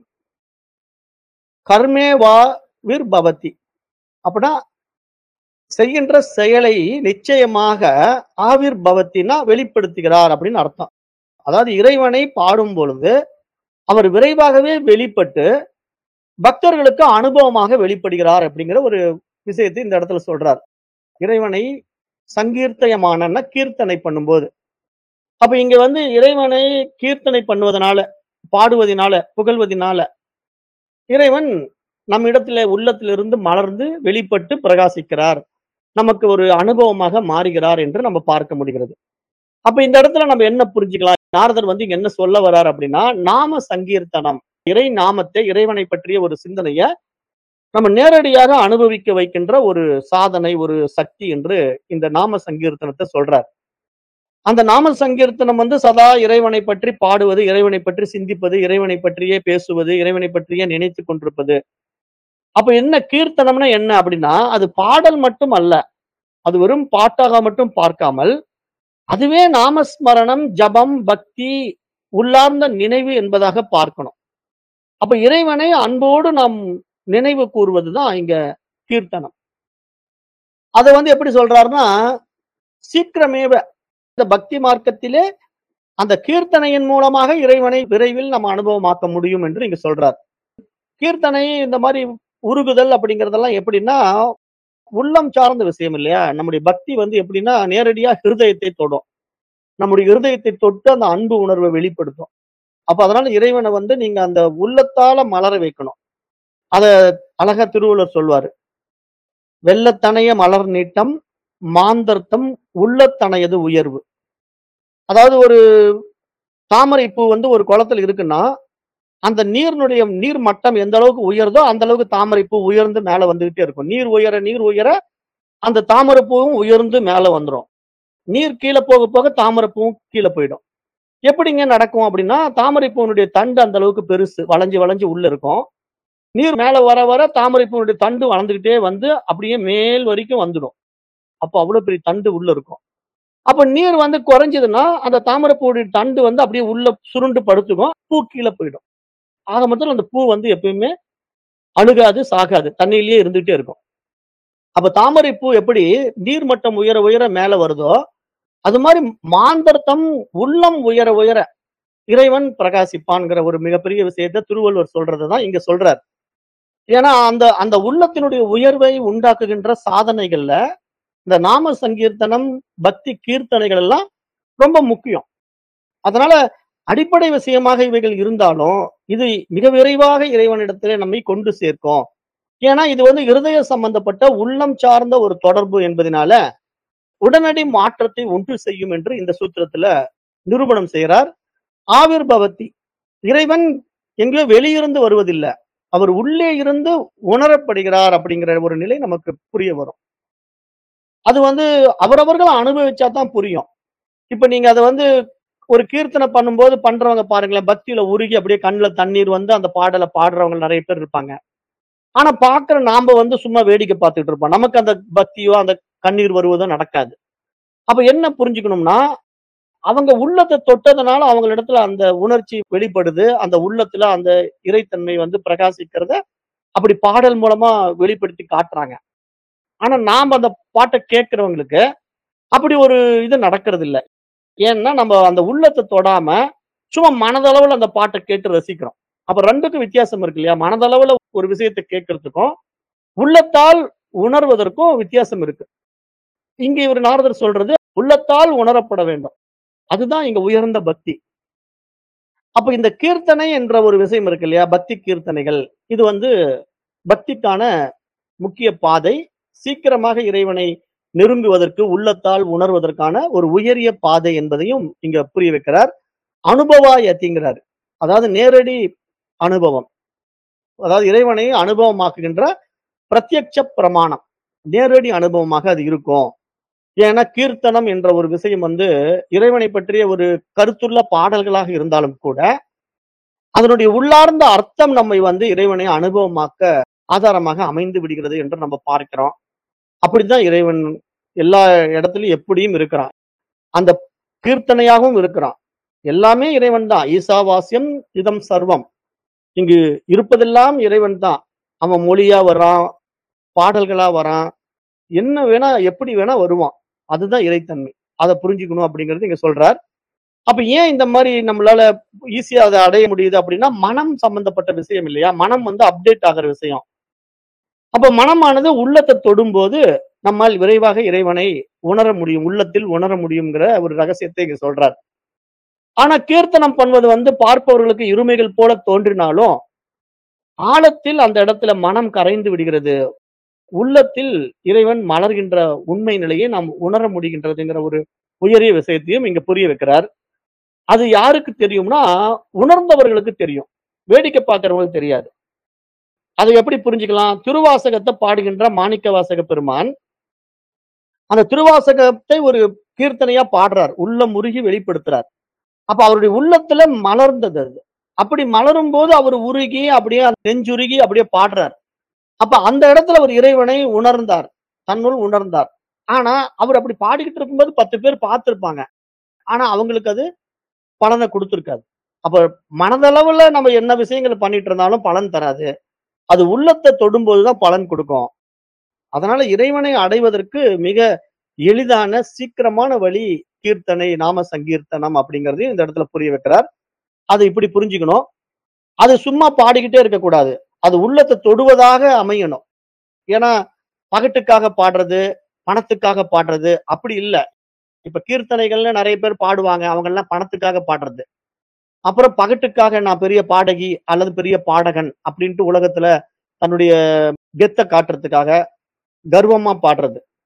கர்மேவா விர் பவதி. அப்படின்னா செய்கின்ற செயலை நிச்சயமாக ஆவிர் பவத்தினா வெளிப்படுத்துகிறார் அப்படின்னு அர்த்தம். அதாவது இறைவனை பாடும் பொழுது, அவர் விரைவாகவே வெளிப்பட்டு, பக்தர்களுக்கு அனுபவமாக வெளிப்படுகிறார் அப்படிங்கிற ஒரு விஷயத்தை இந்த இடத்துல சொல்றார். இறைவனை சங்கீர்த்தயமானன்னா கீர்த்தனை பண்ணும்போது. அப்ப இங்க வந்து இறைவனை கீர்த்தனை பண்ணுவதனால, பாடுவதினால, புகழ்வதினால, இறைவன் நம்மிடத்திலே உள்ளத்திலிருந்து மலர்ந்து வெளிப்பட்டு பிரகாசிக்கிறார். நமக்கு ஒரு அனுபவமாக மாறுகிறார் என்று நம்ம பார்க்க முடிகிறது. அப்ப இந்த இடத்துல நம்ம என்ன புரிஞ்சுக்கலாம்? நாரதர் வந்து இங்க என்ன சொல்ல வர்றார் அப்படின்னா, நாம சங்கீர்த்தனம். இறை நாமத்தை, இறைவனை பற்றிய ஒரு சிந்தனைய நம்ம நேரடியாக அனுபவிக்க வைக்கின்ற ஒரு சாதனை, ஒரு சக்தி என்று இந்த நாம சங்கீர்த்தனத்த சொல்றார். அந்த நாம சங்கீர்த்தனம் வந்து சதா இறைவனை பற்றி பாடுவது, இறைவனை பற்றி சிந்திப்பது, இறைவனை பற்றியே பேசுவது, இறைவனை பற்றியே நினைத்துக் கொண்டிருப்பது. அப்ப என்ன கீர்த்தனம்னா என்ன அப்படின்னா, அது பாடல் மட்டும் அல்ல. அது வெறும் பாட்டாக மட்டும் பார்க்காமல், அதுவே நாமஸ்மரணம், ஜபம், பக்தி, உள்ளார்ந்த நினைவு என்பதாக பார்க்கணும். அப்ப இறைவனை அன்போடு நாம் நினைவு கூர்வதுதான் இங்க கீர்த்தனம். அத வந்து எப்படி சொல்றாருன்னா, சீக்கிரமேவ இந்த பக்தி மார்க்கத்திலே அந்த கீர்த்தனையின் மூலமாக இறைவனை விரைவில் நம்ம அனுபவமாக்க முடியும் என்று இங்க சொல்றார். கீர்த்தனை இந்த மாரி உருகுதல் அப்படிங்கிறதெல்லாம் எப்படின்னா, உள்ளம் சார்ந்த விஷயம் இல்லையா? நம்முடைய பக்தி வந்து எப்படின்னா, நேரடியா ஹிருதயத்தை தொடும். நம்முடைய இருதயத்தை தொட்டு அந்த அன்பு உணர்வ வெளிப்படுத்தும். அப்ப அதனால இறைவன வந்து நீங்க அந்த உள்ளத்தால மலர வைக்கணும். அத அழகா திருவள்ளுவர் சொல்வாரு. "வெள்ளத்தனைய மலர் நீட்டம், மாந்தர்த்தம் உள்ளத்தனையது உயர்வு. அதாவது ஒரு தாமரை பூ வந்து ஒரு குளத்துல இருக்குன்னா, அந்த நீரினுடைய நீர் மட்டம் எந்த அளவுக்கு உயருதோ, அந்த அளவுக்கு தாமரை பூ உயர்ந்து மேல வந்துகிட்டே இருக்கும். நீர் உயர, நீர் உயர அந்த தாமரை பூவும் உயர்ந்து மேல வந்துரும். நீர் கீழ போக, போக தாமரை பூவும் கீழ போயிடும். எப்படிங்க நடக்கும் அப்படின்னா, தாமரை பூவினுடைய தண்டு அந்த அளவுக்கு பெருசு. வளைஞ்சு, வளைஞ்சு உள்ள இருக்கும். நீர் மேல வர, வர தாமரை பூவினுடைய தண்டு வளர்ந்துகிட்டே வந்து அப்படியே மேல் வரைக்கும் வந்துடும். அப்போ அவ்வளவு பெரிய தண்டு உள்ள இருக்கும். அப்ப நீர் வந்து குறைஞ்சதுன்னா, அந்த தாமரை பூவுடைய தண்டு வந்து அப்படியே உள்ள சுருண்டு படுத்துக்கும். பூ கீழ போயிடும். ஆக மொத்தத்துல அந்த பூ வந்து எப்பயுமே அழுகாது, சாகாது. தண்ணீயிலேயே இருந்துகிட்டே இருக்கும். அப்ப தாமரை பூ எப்படி நீர் மட்டம் உயர, உயர மேல வருதோ, அது மாரி மாந்தர்த்தம் உள்ளம் உயர, உயர இறைவன் பிரகாசிப்பான்ங்கிற ஒரு மிகப்பெரிய விஷயத்த திருவள்ளுவர் சொல்றத தான் இங்க சொல்றார். ஏன்னா, அந்த அந்த உள்ளத்தினுடைய உயர்வை உண்டாக்குகின்ற சாதனைகள்ல, இந்த நாம சங்கீர்த்தனம், பக்தி கீர்த்தனைகள் எல்லாம் ரொம்ப முக்கியம். அதனால அடிப்படை விஷயமாக இவைகள் இருந்தாலும், இது மிக விரைவாக இறைவனிடத்திலே நம்மை கொண்டு சேர்க்கும். ஏன்னா, இது வந்து இருதய சம்பந்தப்பட்ட உள்ளம் சார்ந்த ஒரு தொடர்பு என்பதினால, உடனடி மாற்றத்தை உண்டு செய்யும் என்று இந்த சூத்திரத்துல நிரூபணம் செய்றார். ஆவிர்பவத்தி இறைவன் எங்கேயோ வெளியிருந்து வருவதில்ல. அவர் உள்ளே இருந்து உணரப்படுகிறார் அப்படிங்கிற ஒரு நிலை நமக்கு புரிய வரும். அது வந்து அவரவர்கள் அனுபவிச்சா தான் புரியும். இப்ப நீங்க அத வந்து ஒரு கீர்த்தனை பண்ணும்போது பண்றவங்க பாருங்களேன், பக்தியில உருகி அப்படியே கண்ல தண்ணீர் வந்து அந்த பாடல பாடுறவங்க நெறைய பேர் இருப்பாங்க. ஆனா பார்க்கிற நாம வந்து சும்மா வேடிக்கை பார்த்துட்டு இருப்போம். நமக்கு அந்த பக்தியோ, அந்த கண்ணீர் வருவதோ நடக்காது. அப்ப என்ன புரிஞ்சுக்கணும்னா, அவங்க உள்ளத்த தொட்டதுனால அவங்களிடத்துல அந்த உணர்ச்சி வெளிப்படுது. அந்த உள்ளத்துல அந்த இறைத்தன்மை வந்து பிரகாசிக்கிறத அப்படி பாடல் மூலமா வெளிப்படுத்தி காட்டுறாங்க. ஆனா நாம அந்த பாட்ட கேட்கிறவங்களுக்கு அப்படி ஒரு இது நடக்கிறதில்ல. ஏன்னா, நம்ம அந்த உள்ளத்த தொடாம, சும்மா மனதளவுல அந்த பாட்ட கேட்டு ரசிக்கிறோம். அப்ப 2க்கும் வித்தியாசம் இருக்கு இல்லையா? மனதளவுல ஒரு விஷயத்த கேட்கிறதுக்கும், உள்ளத்தால் உணர்வதற்கும் வித்தியாசம் இருக்கு. இங்க இவரு நாரதர் சொல்றது, உள்ளத்தால் உணரப்பட வேண்டும். அதுதான் இங்க உயர்ந்த பக்தி. அப்ப இந்த கீர்த்தனை என்ற ஒரு விஷயம் இருக்கு இல்லையா? பக்தி கீர்த்தனைகள். இது வந்து பக்திக்கான முக்கிய பாதை. சீக்கிரமாக இறைவனை நெருங்குவதற்கு, உள்ளத்தால் உணர்வதற்கான ஒரு உயரிய பாதை என்பதையும் இங்க புரிய வைக்கிறார். அனுபவாயதிங்கிறாரு. அதாவது நேரடி அனுபவம். அதாவது இறைவனை அனுபவமாக்குகின்ற பிரத்யட்ச பிரமாணம். நேரடி அனுபவமாக அது இருக்கும். ஏன்னா, கீர்த்தனம் என்ற ஒரு விஷயம் வந்து இறைவனை பற்றிய ஒரு கருத்துள்ள பாடல்களாக இருந்தாலும் கூட, அதனுடைய உள்ளார்ந்த அர்த்தம் நம்மை வந்து இறைவனை அனுபவமாக்க ஆதாரமாக அமைந்து விடுகிறது என்று நம்ம பார்க்கிறோம். அப்படித்தான் இறைவன் எல்லா இடத்திலும் எப்படியும் இருக்கிறான். அந்த கீர்த்தனையாகவும் இருக்கிறான். எல்லாமே இறைவன் தான். ஈசாவாஸ்யம் இதம் சர்வம். இங்கு இருப்பதெல்லாம் இறைவன் தான். அவன் மொழியா வர்றான், பாடல்களா வரான். என்ன வேணா, எப்படி வேணா வருவான். அதுதான் இறைத்தன்மை. அத புரிஞ்சுக்கணும் அப்படிங்கிறது இங்க சொல்றார். அப்ப ஏன் இந்த மாரி நம்மளால ஈஸியா அத அடைய முடியுது அப்படின்னா, மனம் சம்பந்தப்பட்ட விஷயம் இல்லையா? மனம் வந்து அப்டேட் ஆகுற விஷயம். அப்ப மனமானது உள்ளத்த தொடும்போது, நம்மால் விரைவாக இறைவனை உணர முடியும். உள்ளத்தில் உணர முடியும்ங்கிற ஒரு ரகசியத்தை இங்க சொல்றார். ஆனா கீர்த்தனம் பண்ணுவது வந்து பார்ப்பவர்களுக்கு இருமைகள் போல தோன்றினாலும், ஆழத்தில் அந்த இடத்துல மனம் கரைந்து விடுகிறது. உள்ளத்தில் இறைவன் மலர்கின்ற உண்மை நிலையை நாம் உணர முடிகின்றதுங்கிற ஒரு உயரிய விஷயத்தையும் இங்க புரிய வைக்கிறார். அது யாருக்கு தெரியும்னா, உணர்ந்தவர்களுக்கு தெரியும். வேடிக்கை பார்க்கிறவங்களுக்கு தெரியாது. அதை எப்படி புரிஞ்சுக்கலாம்? திருவாசகத்த பாடுகின்ற மாணிக்கவாசக பெருமான், அந்த திருவாசகத்தை ஒரு கீர்த்தனையா பாடுறார். உள்ளம் உருகி வெளிப்படுத்துறார். அப்ப அவருடைய உள்ளத்துல மலர்ந்தது அது. அப்படி மலரும்போது அவர் உருகி, அப்படியே நெஞ்சுருகி அப்படியே பாடுறார். அப்ப அந்த இடத்துல அவர் இறைவனை உணர்ந்தார். தன்னுள் உணர்ந்தார். ஆனா, அவர் அப்படி பாடிக்கிட்டு இருக்கும்போது 10 பேர் பார்த்திருப்பாங்க. ஆனா, அவங்களுக்கு அது பலன குடுத்திருக்காது. அப்ப மனதளவுல நம்ம என்ன விஷயங்கள் பண்ணிட்டு இருந்தாலும் பலன் தராது. அது உள்ளத்த தொடும்போது தான் பலன் குடுக்கும். அதனால இறைவனை அடைவதற்கு மிக எளிதான, சீக்கிரமான வழி கீர்த்தனை, நாம சங்கீர்த்தனம் அப்படிங்கிறதையும் இந்த இடத்துல புரிய வைக்கிறார். அத இப்படி புரிஞ்சுக்கணும். அது சும்மா பாடிக்கிட்டே இருக்கக்கூடாது. அது உள்ளத்த தொடுவதாக அமையணும். ஏன்னா, பகட்டுக்காக பாடுறது, பணத்துக்காக பாடுறது அப்படி இல்ல. இப்ப கீர்த்தனைகள்ல நெறைய பேர் பாடுவாங்க. அவங்கலாம் பணத்துக்காக பாடுறது. அப்புறம் பகட்டுக்காக நான் பெரிய பாடகி அல்லது பெரிய பாடகன் அப்படின்ட்டு உலகத்துல தன்னுடைய கெத்த காட்டுறதுக்காக கர்வமா பாடுறது.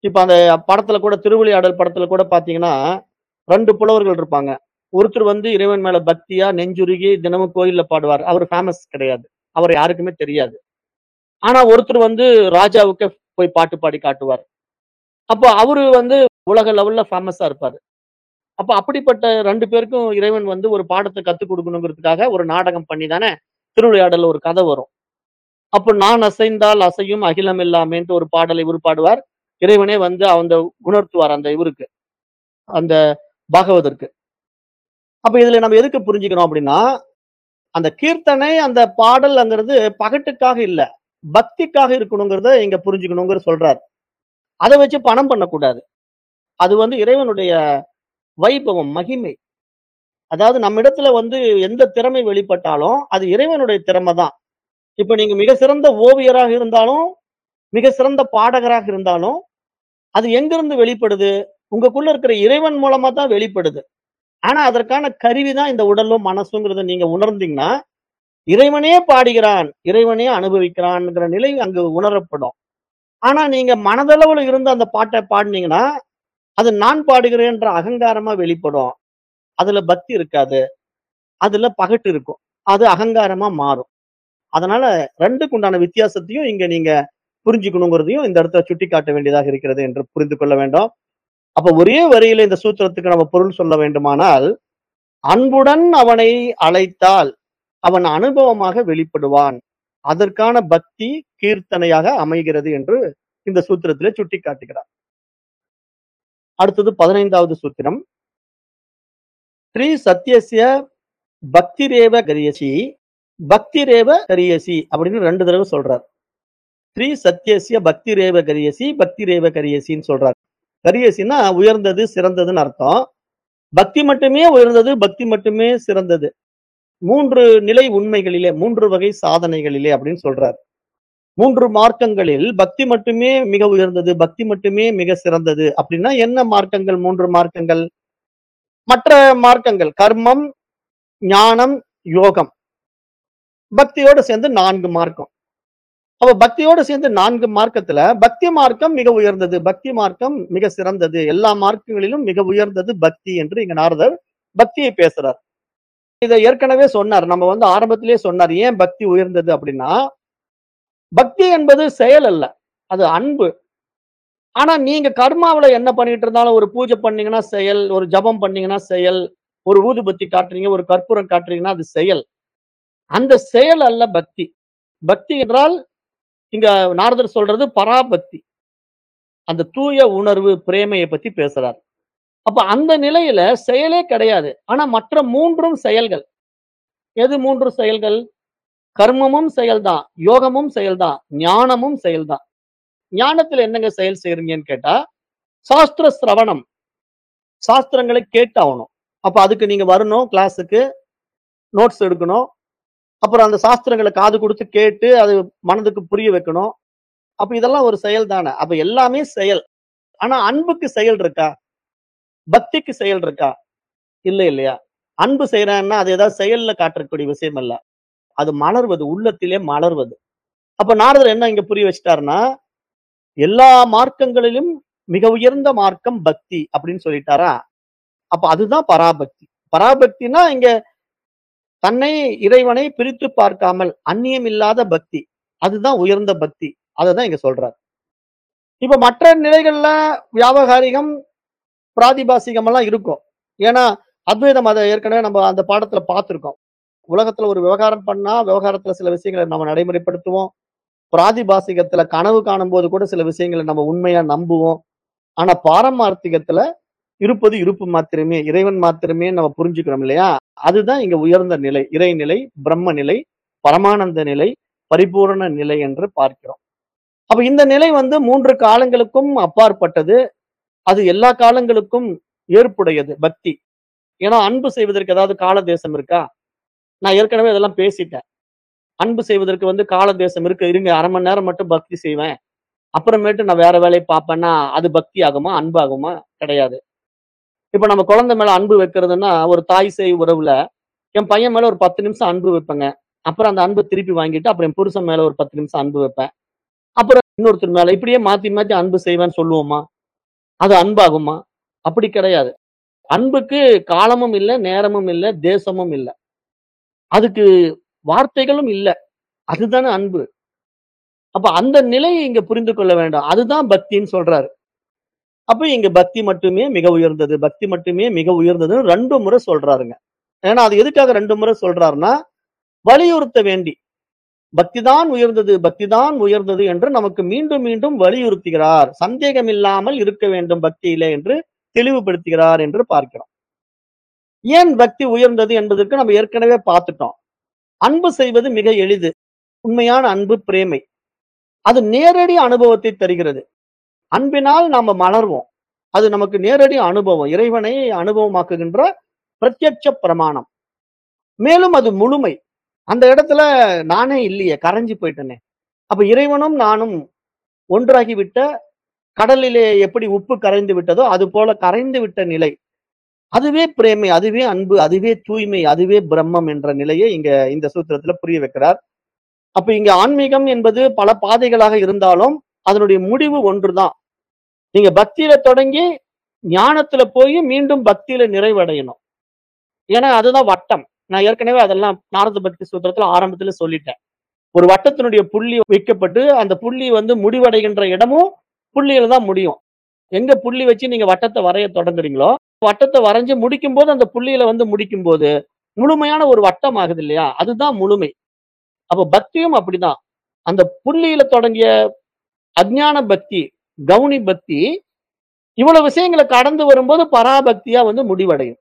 இப்ப அந்த படத்துல கூட திருவிளையாடல் படத்துல கூட பார்த்தீங்கன்னா, 2 புலவர்கள் இருப்பாங்க. ஒருத்தர் வந்து இறைவன் மேல பக்தியா நெஞ்சுருகி தினமும் கோயில்ல பாடுவார். அவரு ஃபேமஸ் கிடையாது. அவர யாருக்குமே தெரியாது. ஆனா ஒருத்தர் வந்து ராஜாவுக்கு போய் பாட்டு பாடி காட்டுவார். அப்போ அவரு வந்து உலக லெவல்ல ஃபேமஸா இருப்பாரு. அப்ப அப்படிப்பட்ட 2 பேருக்கும் இறைவன் வந்து ஒரு பாடத்த கத்துக் குடுக்கணுங்கிறதுக்காக ஒரு நாடகம் பண்ணி தானே திருவிளையாடல்ல ஒரு கதை வரும். அப்ப நான் அசைந்தால் அசையும் அகிலம் எல்லாமேன்ட்டு ஒரு பாடலை இவரு பாடுவார். இறைவனே வந்து அந்த உணர்த்துவார் அந்த இவருக்கு. அந்த பாகவதருக்கு. அப்ப இதுல நம்ம எதுக்கு புரிஞ்சுக்கிறோம் அப்படின்னா, அந்த கீர்த்தனை, அந்த பாடல்ங்கிறது பகட்டுக்காக இல்ல. பக்திக்காக இருக்கணுங்கிறத இங்க புரிஞ்சுக்கணுங்கிற சொல்றார். அத வச்சு பணம் பண்ணக்கூடாது. அது வந்து இறைவனுடைய வைபவம், மகிமை. அதாவது நம்மிடத்துல வந்து எந்த திறமை வெளிப்பட்டாலும், அது இறைவனுடைய திறமை தான். இப்ப நீங்க மிக சிறந்த ஓவியராக இருந்தாலும், மிக சிறந்த பாடகராக இருந்தாலும், அது எங்கிருந்து வெளிப்படுது? உங்களுக்குள்ள இருக்கிற இறைவன் மூலமா தான் வெளிப்படுது. ஆனா அதற்கான கருவி தான் இந்த உடலும், மனசுங்கிறத நீங்க உணர்ந்தீங்கன்னா, இறைவனே பாடுகிறான், இறைவனே அனுபவிக்கிறான்ங்கிற நிலை அங்கு உணரப்படும். ஆனா நீங்க மனதளவுல இருந்து அந்த பாட்ட பாடுனீங்கன்னா, அது நான் பாடுகிறேன்ற அகங்காரமா வெளிப்படும். அதுல பக்தி இருக்காது. அதுல பகட்டு இருக்கும். அது அகங்காரமா மாறும். அதனால 2க்கு உண்டான வித்தியாசத்தையும் இங்க நீங்க புரிஞ்சுக்கணுங்கிறதையும் இந்த இடத்துல சுட்டிக்காட்ட வேண்டியதாக இருக்கிறது என்று புரிந்து கொள்ள வேண்டும். அப்ப ஒரே வரியில இந்த சூத்திரத்துக்கு நம்ம பொருள் சொல்ல வேண்டுமானால், அன்புடன் அவனை அழைத்தால், அவன் அனுபவமாக வெளிப்படுவான். அதற்கான பக்தி கீர்த்தனையாக அமைகிறது என்று இந்த சூத்திரத்திலே சுட்டிக்காட்டுகிறார். அடுத்தது 15வது சூத்திரம். ஸ்ரீ சத்யஸ்ய பக்திரேவ கரியசி, பக்திரேவ கரியசி அப்படின்னு 2 தடவ சொல்றார். ஸ்ரீ சத்யஸ்ய பக்திரேவ கரியசி, பக்திரேவ கரியசின்னு சொல்றார். கரியசின்னா உயர்ந்தது, சிறந்ததுன்னு அர்த்தம். பக்தி மட்டுமே உயர்ந்தது, பக்தி மட்டுமே சிறந்தது. 3 நிலை உண்மைகளிலே, 3 வகை சாதனைகளிலே அப்படின்னு சொல்றார். 3 மார்க்கங்களில் பக்தி மட்டுமே மிக உயர்ந்தது, பக்தி மட்டுமே மிக சிறந்தது. அப்படின்னா என்ன மார்க்கங்கள் 3 மார்க்கங்கள்? மற்ற மார்க்கங்கள் கர்மம், ஞானம், யோகம். பக்தியோட சேர்ந்து 4 மார்க்கம். அப்ப பக்தியோட சேர்ந்து 4 மார்க்கத்துல பக்தி மார்க்கம் மிக உயர்ந்தது, பக்தி மார்க்கம் மிக சிறந்தது. எல்லா மார்க்கங்களிலும் மிக உயர்ந்தது பக்தி என்று இங்க நாரதர் பக்தியை பேசுறார். இத ஏற்கனவே சொன்னார். நம்ம வந்து ஆரம்பத்திலேயே சொன்னார். ஏன் பக்தி உயர்ந்தது அப்படின்னா, பக்தி என்பது செயல் அல்ல. அது அன்பு. ஆனா நீங்க கர்மாவுல என்ன பண்ணிட்டு இருந்தாலும் ஒரு பூஜை பண்ணீங்கன்னா செயல், ஒரு ஜெபம் பண்ணீங்கன்னா செயல், ஒரு ஊதுபத்தி காட்டுறீங்க, ஒரு கற்பூரம் காட்டுறீங்கன்னா அது செயல். அந்த செயல் அல்ல பக்தி. பக்தி என்றால் இங்க நாரதர் சொல்றது பராபக்தி. அந்த தூய உணர்வு, பிரேமைய பத்தி பேசுறார். அப்ப அந்த நிலையில செயலே கிடையாது. ஆனா மற்ற 3ம் செயல்கள். எது 3 செயல்கள்? கர்மமும் செயல்தான், யோகமும் செயல்தான், ஞானமும் செயல்தான். ஞானத்துல என்னங்க செயல் செய்றீங்கன்னு கேட்டா, சாஸ்திர சிரவணம். சாஸ்திரங்களை கேட்டாகணும். அப்ப அதுக்கு நீங்க வரணும் கிளாஸுக்கு, நோட்ஸ் எடுக்கணும். அப்புறம் அந்த சாஸ்திரங்கள காது குடுத்து கேட்டு, அது மனதுக்கு புரிய வைக்கணும். அப்ப இதெல்லாம் ஒரு செயல் தானே. அப்ப எல்லாமே செயல். ஆனா அன்புக்கு செயல் இருக்கா? பக்திக்கு செயல் இருக்கா? இல்ல இல்லையா? அன்பு செய்றேன்னா, அது ஏதாவது செயல்ல காட்டக்கூடிய விஷயம் அல்ல. அது மலர்வது, உள்ளத்திலே மலர்வது. அப்ப நாரதர் என்ன இங்க புரிய வச்சுட்டாருன்னா, எல்லா மார்க்கங்களிலும் மிக உயர்ந்த மார்க்கம் பக்தி அப்படின்னு சொல்லிட்டாரா? அப்ப அதுதான் பராபக்தி. பராபக்தினா இங்க தன்னை இறைவனை பிரித்து பார்க்காமல் அந்நியம் இல்லாத பக்தி. அதுதான் உயர்ந்த பக்தி. அததான் இங்க சொல்றார். இப்ப மற்ற நிலைகள்ல வியாவகாரிகம், பிராதிபாசிகம் எல்லாம் இருக்கும். ஏன்னா அத்வைதம் அத ஏற்கனவே நம்ம அந்த பாடத்துல பார்த்திருக்கோம். உலகத்துல ஒரு விவகாரம் பண்ணா, விவகாரத்துல சில விஷயங்கள நம்ம நடைமுறைப்படுத்துவோம். பிராதிபாசிகத்துல கனவு காணும்போது கூட சில விஷயங்கள நம்ம உண்மையா நம்புவோம். ஆனா பாரமார்த்திகத்துல இருப்பது இருப்பு மாத்திரமே, இறைவன் மாத்திரமே நம்ம புரிஞ்சுக்கிறோம் இல்லையா? அதுதான் இங்க உயர்ந்த நிலை. இறைநிலை, பிரம்ம நிலை, பரமானந்த நிலை, பரிபூரண நிலை என்று பார்க்கிறோம். அப்ப இந்த நிலை வந்து 3 காலங்களுக்கும் அப்பாற்பட்டது. அது எல்லா காலங்களுக்கும் ஏற்புடையது பக்தி. ஏன்னா அன்பு செய்வதற்கு ஏதாவது கால தேசம் இருக்கா? நான் ஏற்கனவே இதெல்லாம் பேசிட்டேன். அன்பு செய்வதற்கு வந்து கால தேசம் இருக்கு. இருங்க 1/2 மணி நேரம் மட்டும் பக்தி செய்வேன். அப்புறமேட்டு நான் வேற வேலைய பார்ப்பேன்னா, அது பக்தி ஆகுமா? அன்பு ஆகுமா? கிடையாது. இப்ப நம்ம குழந்தை மேல அன்பு வைக்கிறதுன்னா, ஒரு தாய் சேய் உறவுல, என் பையன் மேல ஒரு 10 நிமிஷம் அன்பு வைப்பேங்க. அப்புறம் அந்த அன்ப திருப்பி வாங்கிட்டு, அப்புறம் என் புருஷன் மேல ஒரு 10 நிமிஷம் அன்பு வைப்பேன். அப்புறம் இன்னொருத்தர் மேல இப்படியே மாத்தி மாத்தி அன்பு செய்வேன்னு சொல்லுவோமா? அது அன்பாகுமா அப்படி கிடையாது அன்புக்கு காலமும் இல்ல நேரமும் இல்ல தேசமும் இல்ல அதுக்கு வார்த்தைகளும் இல்ல அதுதானே அன்பு அப்ப அந்த நிலையை இங்க புரிந்து கொள்ள வேண்டாம் அதுதான் பக்தின்னு சொல்றாரு அப்ப இங்க பக்தி மட்டுமே மிக உயர்ந்தது பக்தி மட்டுமே மிக உயர்ந்ததுன்னு ரெண்டு முறை சொல்றாருங்க ஏன்னா அது எதுக்காக ரெண்டு முறை சொல்றாருன்னா வலியுறுத்த வேண்டி பக்திதான் உயர்ந்தது பக்திதான் உயர்ந்தது என்று நமக்கு மீண்டும் மீண்டும் வலியுறுத்துகிறார் சந்தேகம் இல்லாமல் இருக்க வேண்டும் பக்தியிலே என்று தெளிவுபடுத்துகிறார் என்று பார்க்கிறோம் ஏன் பக்தி உயர்ந்தது என்பதற்கு நம்ம ஏற்கனவே பார்த்துட்டோம் அன்பு செய்வது மிக எளிது உண்மையான அன்பு பிரேமை அது நேரடி அனுபவத்தை தருகிறது அன்பினால் நாம மலர்வோம் அது நமக்கு நேரடி அனுபவம் இறைவனை அனுபவமாக்குகின்ற பிரத்யட்ச பிரமாணம் மேலும் அது முழுமை அந்த இடத்துல நானே இல்லையே கரைஞ்சு போயிட்டேனே அப்ப இறைவனும் நானும் ஒன்றாகிவிட்ட கடலிலே எப்படி உப்பு கரைந்து விட்டதோ அது போல கரைந்து விட்ட நிலை அதுவே பிரேமை அதுவே அன்பு அதுவே தூய்மை அதுவே பிரம்மம் என்ற நிலையை இங்க இந்த சூத்திரத்துல புரிய வைக்கிறார் அப்ப இங்க ஆன்மீகம் என்பது பல பாதைகளாக இருந்தாலும் அதனுடைய முடிவு ஒன்றுதான் நீங்க பக்தியில தொடங்கி ஞானத்துல போய் மீண்டும் பக்தியில நிறைவடையணும் ஏன்னா அதுதான் வட்டம் நான் ஏற்கனவே அதெல்லாம் நாரத பக்தி சூத்திரத்துல ஆரம்பத்துல சொல்லிட்டேன் ஒரு வட்டத்தினுடைய புள்ளி வைக்கப்பட்டு அந்த புள்ளி வந்து முடிவடைகின்ற இடமும் புள்ளியில தான் முடியும் எங்க புள்ளி வச்சு நீங்க வட்டத்தை வரைய தொடங்குறீங்களோ வட்டத்தை வரைஞ்சு முடிக்கும் போது அந்த புள்ளியில வந்து முடிக்கும் போது முழுமையான ஒரு வட்டம் ஆகுது இல்லையா அதுதான் முழுமை அப்ப பக்தியும் அப்படிதான் அந்த புள்ளியில தொடங்கிய அஜ்ஞான பக்தி கவுனி பக்தி இவ்வளவு விஷயங்களை கடந்து வரும்போது பராபக்தியா வந்து முடிவடையும்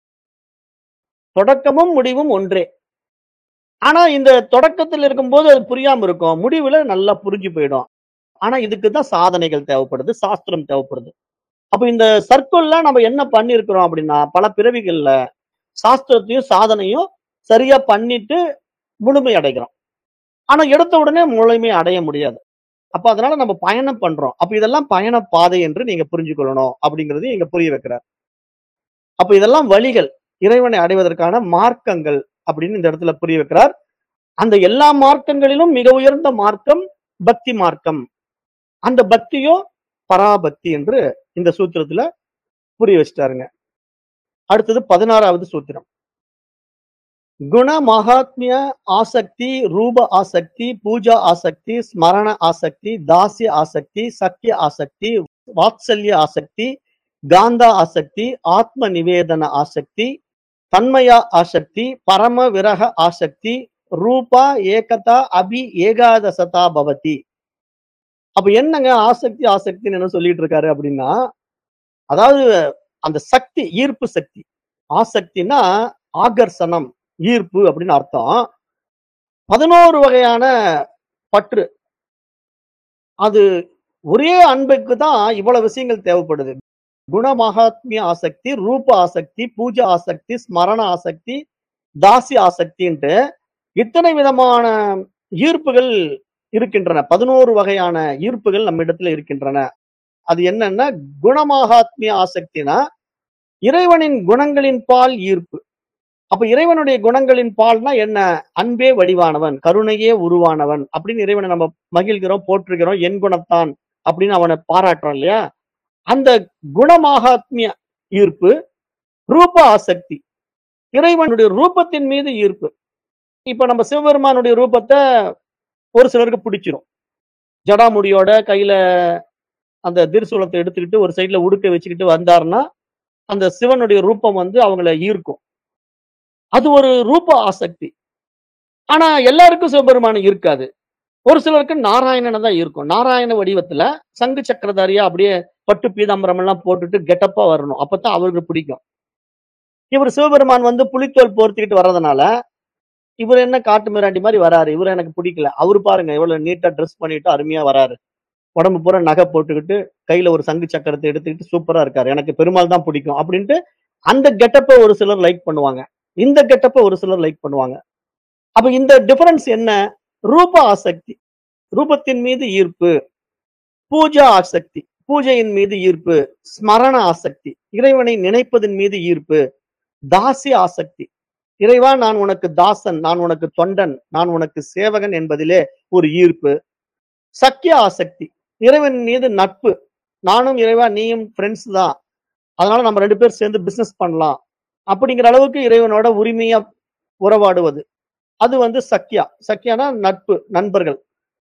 தொடக்கமும் முடிவும் ஒன்றே ஆனா இந்த தொடக்கத்தில் இருக்கும்போது அது புரியாம இருக்கும் முடிவுல நல்லா புரிஞ்சு போயிடும் ஆனா இதுக்கு தான் சாதனைகள் தேவைப்படுது சாஸ்திரம் தேவைப்படுது அப்ப இந்த சர்க்கிள்ல நம்ம என்ன பண்ணிருக்கிறோம் அப்படின்னா பல பிறவிகள்ல சாஸ்திரத்தையும் சாதனையும் சரியா பண்ணிட்டு முழுமை அடைகிறோம் ஆனா எடுத்த உடனே முழுமை அடைய முடியாது அப்ப அதனால நம்ம பயணம் பண்றோம் அப்ப இதெல்லாம் பயண பாதை என்று நீங்க புரிஞ்சுக்கொள்ளணும் அப்படிங்கறது இங்க புரிய வைக்கிறார் அப்ப இதெல்லாம் வழிகள் இறைவனை அடைவதற்கான மார்க்கங்கள் அப்படின்னு இந்த இடத்துல புரிய வைக்கிறார் அந்த எல்லா மார்க்கங்களிலும் மிக உயர்ந்த மார்க்கம் பக்தி மார்க்கம் அந்த பக்தியோ பராபக்தி என்று இந்த சூத்திரத்துல புரிய வச்சிட்டாருங்க அடுத்தது பதினாறாவது சூத்திரம் குண மகாத்மிய ஆசக்தி ரூப ஆசக்தி பூஜா ஆசக்தி ஸ்மரண ஆசக்தி தாசிய ஆசக்தி சக்கிய ஆசக்தி வாத்சல்ய ஆசக்தி காந்தா ஆசக்தி ஆத்ம நிவேதன ஆசக்தி தன்மயா ஆசக்தி பரம விரக ஆசக்தி ரூபா ஏகதா அபி ஏகாதசதா பவதி அப்ப என்னங்க ஆசக்தி ஆசக்தின்னு என்ன சொல்லிட்டு இருக்காரு அப்படின்னா அதாவது அந்த சக்தி ஈர்ப்பு சக்தி ஆசக்தினா ஆகர்ஷணம் ஈர்ப்பு அப்படின்னு அர்த்தம் பதினோரு வகையான பற்று அது ஒரே அன்புக்கு தான் இவ்வளவு விஷயங்கள் தேவைப்படுது குணமகாத்மிய ஆசக்தி ரூப ஆசக்தி பூஜா ஆசக்தி ஸ்மரண ஆசக்தி தாசி ஆசக்தின்ட்டு இத்தனை விதமான ஈர்ப்புகள் இருக்கின்றன பதினோரு வகையான ஈர்ப்புகள் நம்ம இடத்துல இருக்கின்றன அது என்னன்னா குணமகாத்மிய ஆசக்தினா இறைவனின் குணங்களின் பால் ஈர்ப்பு அப்ப இறைவனுடைய குணங்களின் பால்னா என்ன அன்பே வடிவானவன் கருணையே உருவானவன் அப்படின்னு இறைவனை நம்ம மகிழ்கிறோம் போற்றுகிறோம் என் குணத்தான் அப்படின்னு அவனை பாராட்டுறோம் இல்லையா அந்த குணமாகாத்மிய ஈர்ப்பு ரூப ஆசக்தி இறைவனுடைய ரூபத்தின் மீது ஈர்ப்பு இப்ப நம்ம சிவபெருமானுடைய ரூபத்தை ஒரு சிலருக்கு பிடிச்சிரும் ஜடாமுடியோட கையில அந்த திருசூலத்தை எடுத்துக்கிட்டு ஒரு சைடுல உடுக்க வச்சுக்கிட்டு வந்தாருன்னா அந்த சிவனுடைய ரூபம் வந்து அவங்கள ஈர்க்கும் அது ஒரு ரூப ஆசக்தி ஆனா எல்லாருக்கும் சிவபெருமானம் இருக்காது ஒரு சிலருக்கு நாராயணனை தான் இருக்கும் நாராயண வடிவத்துல சங்கு சக்கரதாரியா அப்படியே பட்டு பீதாம்பரம் எல்லாம் போட்டுட்டு கெட்டப்பா வரணும் அப்பதான் அவருக்கு பிடிக்கும் இவர் சிவபெருமான் வந்து புலித்தோல் போர்த்திக்கிட்டு வர்றதுனால இவர் என்ன காட்டு மிராண்டி மாதிரி வராரு இவர் எனக்கு பிடிக்கல அவரு பாருங்க எவ்வளவு நீட்டா ட்ரெஸ் பண்ணிட்டு அருமையா வராரு உடம்பு பூரா நகை போட்டுக்கிட்டு கையில ஒரு சங்கு சக்கரத்தை எடுத்துக்கிட்டு சூப்பரா இருக்காரு எனக்கு பெருமாள் தான் பிடிக்கும் அப்படின்ட்டு அந்த கெட்டப்பை ஒரு சிலர் லைக் பண்ணுவாங்க இந்த கெட்டப்பை ஒரு சிலர் லைக் பண்ணுவாங்க அப்ப இந்த டிஃபரன்ஸ் என்ன ரூப ஆசக்தி ரூபத்தின் மீது ஈர்ப்பு பூஜா ஆசக்தி பூஜையின் மீது ஈர்ப்பு ஸ்மரண ஆசக்தி இறைவனை நினைப்பதன் மீது ஈர்ப்பு தாசி ஆசக்தி இறைவா நான் உனக்கு தாசன் நான் உனக்கு தொண்டன் நான் உனக்கு சேவகன் என்பதிலே ஒரு ஈர்ப்பு சக்கிய ஆசக்தி இறைவன் மீது நட்பு நானும் இறைவா நீயும் ஃப்ரெண்ட்ஸ் தான் அதனால நம்ம ரெண்டு பேர் சேர்ந்து பிசினஸ் பண்ணலாம் அப்படிங்கிற அளவுக்கு இறைவனோட உரிமையா உறவாடுவது அது வந்து சக்கியா சக்கியானா நட்பு நண்பர்கள்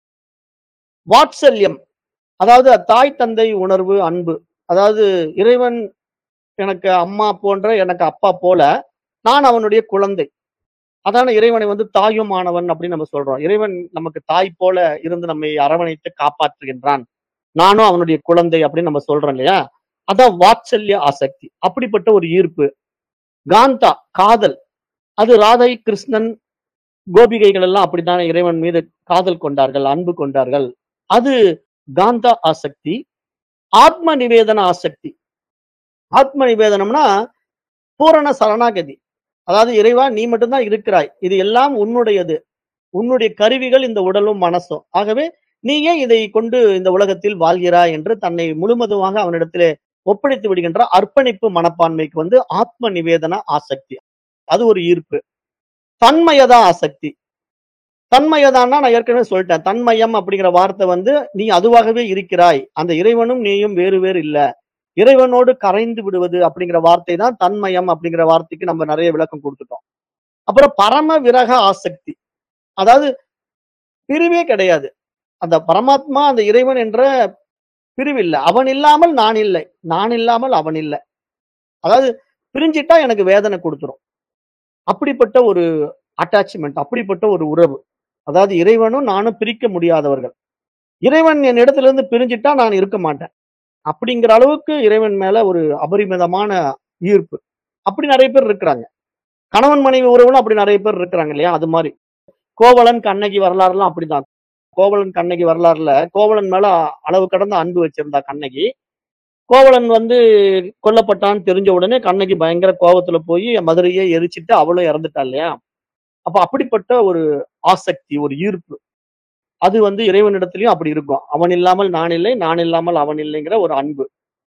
வாத்சல்யம் அதாவது தாய் தந்தை உணர்வு அன்பு அதாவது இறைவன் எனக்கு அம்மா போன்ற எனக்கு அப்பா போல நான் அவனுடைய குழந்தை அதான இறைவனை வந்து தாயும் ஆனவன் அப்படின்னு நம்ம சொல்றோம் இறைவன் நமக்கு தாய் போல இருந்து நம்மை அரவணைத்து காப்பாற்றுகின்றான் நானும் அவனுடைய குழந்தை அப்படின்னு நம்ம சொல்றோம் இல்லையா அதான் வாத்சல்ய ஆசக்தி அப்படிப்பட்ட ஒரு ஈர்ப்பு காந்தா காதல் அது ராதை கிருஷ்ணன் கோபிகைகள் எல்லாம் அப்படித்தானே இறைவன் மீது காதல் கொண்டார்கள் அன்பு கொண்டார்கள் அது காந்தா ஆசக்தி ஆத்ம நிவேதன ஆசக்தி ஆத்ம நிவேதனம்னா பூரண சரணாகதி அதாவது இறைவா நீ மட்டும்தான் இருக்கிறாய் இது எல்லாம் உன்னுடையது உன்னுடைய கருவிகள் இந்த உடலும் மனசும் ஆகவே நீயே இதை கொண்டு இந்த உலகத்தில் வாழ்கிறாய் என்று தன்னை முழுவதுமாக அவனிடத்திலே ஒப்படைத்து விடுகின்ற அர்ப்பணிப்பு மனப்பான்மைக்கு வந்து ஆத்ம நிவேதன ஆசக்தி அது ஒரு ஈர்ப்பு தன்மயதா ஆசக்தி தன்மயதான்னா நான் ஏற்கனவே சொல்லிட்டேன் தன்மயம் அப்படிங்கிற வார்த்தை வந்து நீ அதுவாகவே இருக்கிறாய் அந்த இறைவனும் நீயும் வேறு வேறு இல்ல இறைவனோடு கரைந்து விடுவது அப்படிங்கிற வார்த்தை தான் தன்மயம் அப்படிங்கிற வார்த்தைக்கு நம்ம நிறைய விளக்கம் கொடுத்துட்டோம் அப்புறம் பரம விரக ஆசக்தி அதாவது பிரிவே கிடையாது அந்த பரமாத்மா அந்த இறைவன் என்ற பிரிவு இல்லை அவன் இல்லாமல் நான் இல்லை நான் இல்லாமல் அவன் இல்லை அதாவது பிரிஞ்சிட்டா எனக்கு வேதனை கொடுத்துரும் அப்படிப்பட்ட ஒரு அட்டாச்மெண்ட் அப்படிப்பட்ட ஒரு உறவு அதாவது இறைவனும் நானும் பிரிக்க முடியாதவர்கள் இறைவன் என் இடத்துல இருந்து பிரிஞ்சிட்டா நான் இருக்க மாட்டேன் அப்படிங்கிற அளவுக்கு இறைவன் மேல ஒரு அபரிமிதமான ஈர்ப்பு அப்படி நிறைய பேர் இருக்கிறாங்க கணவன் மனைவி உறவுல அப்படி நிறைய பேர் இருக்கிறாங்க இல்லையா அது மாதிரி கோவலன் கண்ணகி வரலாறுலாம் அப்படிதான் கோவலன் கண்ணகி வரலாறுல கோவலன் மேல அளவு கடந்த அன்பு வச்சிருந்தா கண்ணகி கோவலன் வந்து கொல்லப்பட்டான்னு தெரிஞ்ச உடனே கண்ணகி பயங்கர கோவத்துல போய் மதுரையே எரிச்சிட்டு அவளும் இறந்துட்டா இல்லையா அப்ப அப்படிப்பட்ட ஒரு ஆசக்தி ஒரு ஈர்ப்பு அது வந்து இறைவனிடத்திலயும் அப்படி இருக்கும் அவன் இல்லாமல் நான் இல்லை நான் இல்லாமல் அவன் இல்லைங்கிற ஒரு அன்பு